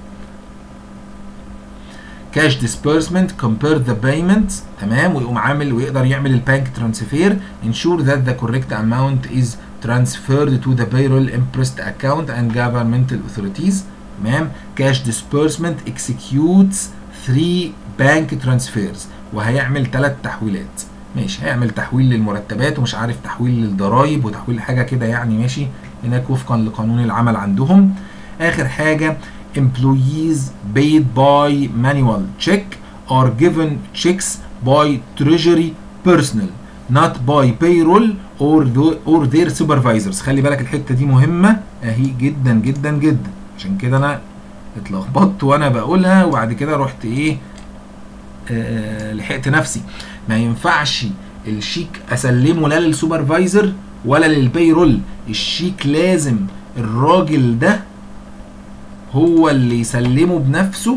كاش ديسبيرسمنت كومبير ذا بيمنت تمام ويقوم عامل ويقدر يعمل البانك ترانسفير ensure that the correct amount is transferred to the payroll impressed account and governmental authorities تمام cash disbursement executes three bank transfers وهيعمل ثلاث تحويلات ماشي هيعمل تحويل للمرتبات ومش عارف تحويل للضرايب وتحويل حاجه كده يعني ماشي هناك وفقا لقانون العمل عندهم اخر حاجه employees paid by manual check are given checks by treasury personnel not by payroll or the, or their supervisors خلي بالك الحته دي مهمه اهي جدا جدا جدا عشان كده انا اتلخبطت وانا بقولها وبعد كده رحت ايه آه لحقت نفسي ما ينفعش الشيك اسلمه لا للسوبرفايزر ولا للبيرول الشيك لازم الراجل ده هو اللي يسلمه بنفسه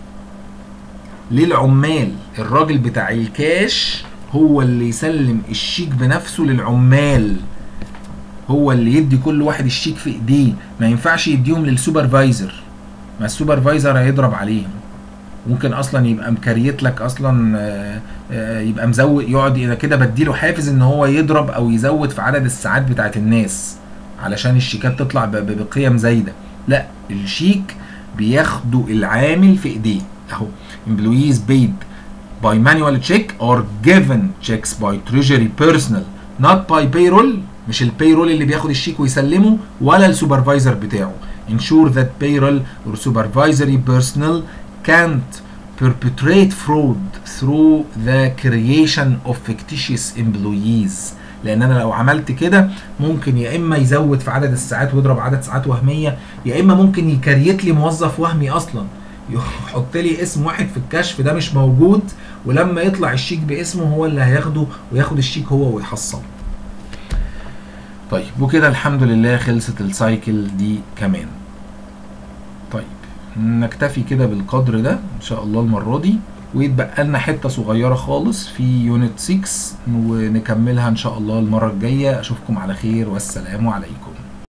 للعمال الراجل بتاع الكاش هو اللي يسلم الشيك بنفسه للعمال هو اللي يدي كل واحد الشيك في ايديه ما ينفعش يديهم للسوبرفايزر ما السوبرفايزر هيضرب عليهم ممكن اصلا يبقى مكريت لك اصلا يبقى مزود يقعد انا كده بديله حافز ان هو يضرب او يزود في عدد الساعات بتاعت الناس علشان الشيكات تطلع بقيم زايده لا الشيك بياخده العامل في ايديه اهو employees paid by manual check or given checks by treasury personnel not by payroll مش البيرول اللي بياخد الشيك ويسلمه ولا السوبرفايزر بتاعه ensure that payroll or supervisory personnel can't perpetrate fraud through the creation of fictitious employees لان انا لو عملت كده ممكن يا اما يزود في عدد الساعات ويضرب عدد ساعات وهميه يا اما ممكن يكريت لي موظف وهمي اصلا يحط لي اسم واحد في الكشف ده مش موجود ولما يطلع الشيك باسمه هو اللي هياخده وياخد الشيك هو ويحصله طيب وكده الحمد لله خلصت السايكل دي كمان طيب نكتفي كده بالقدر ده ان شاء الله المره دي ويتبقى لنا حته صغيره خالص في يونت 6 ونكملها ان شاء الله المره الجايه اشوفكم على خير والسلام عليكم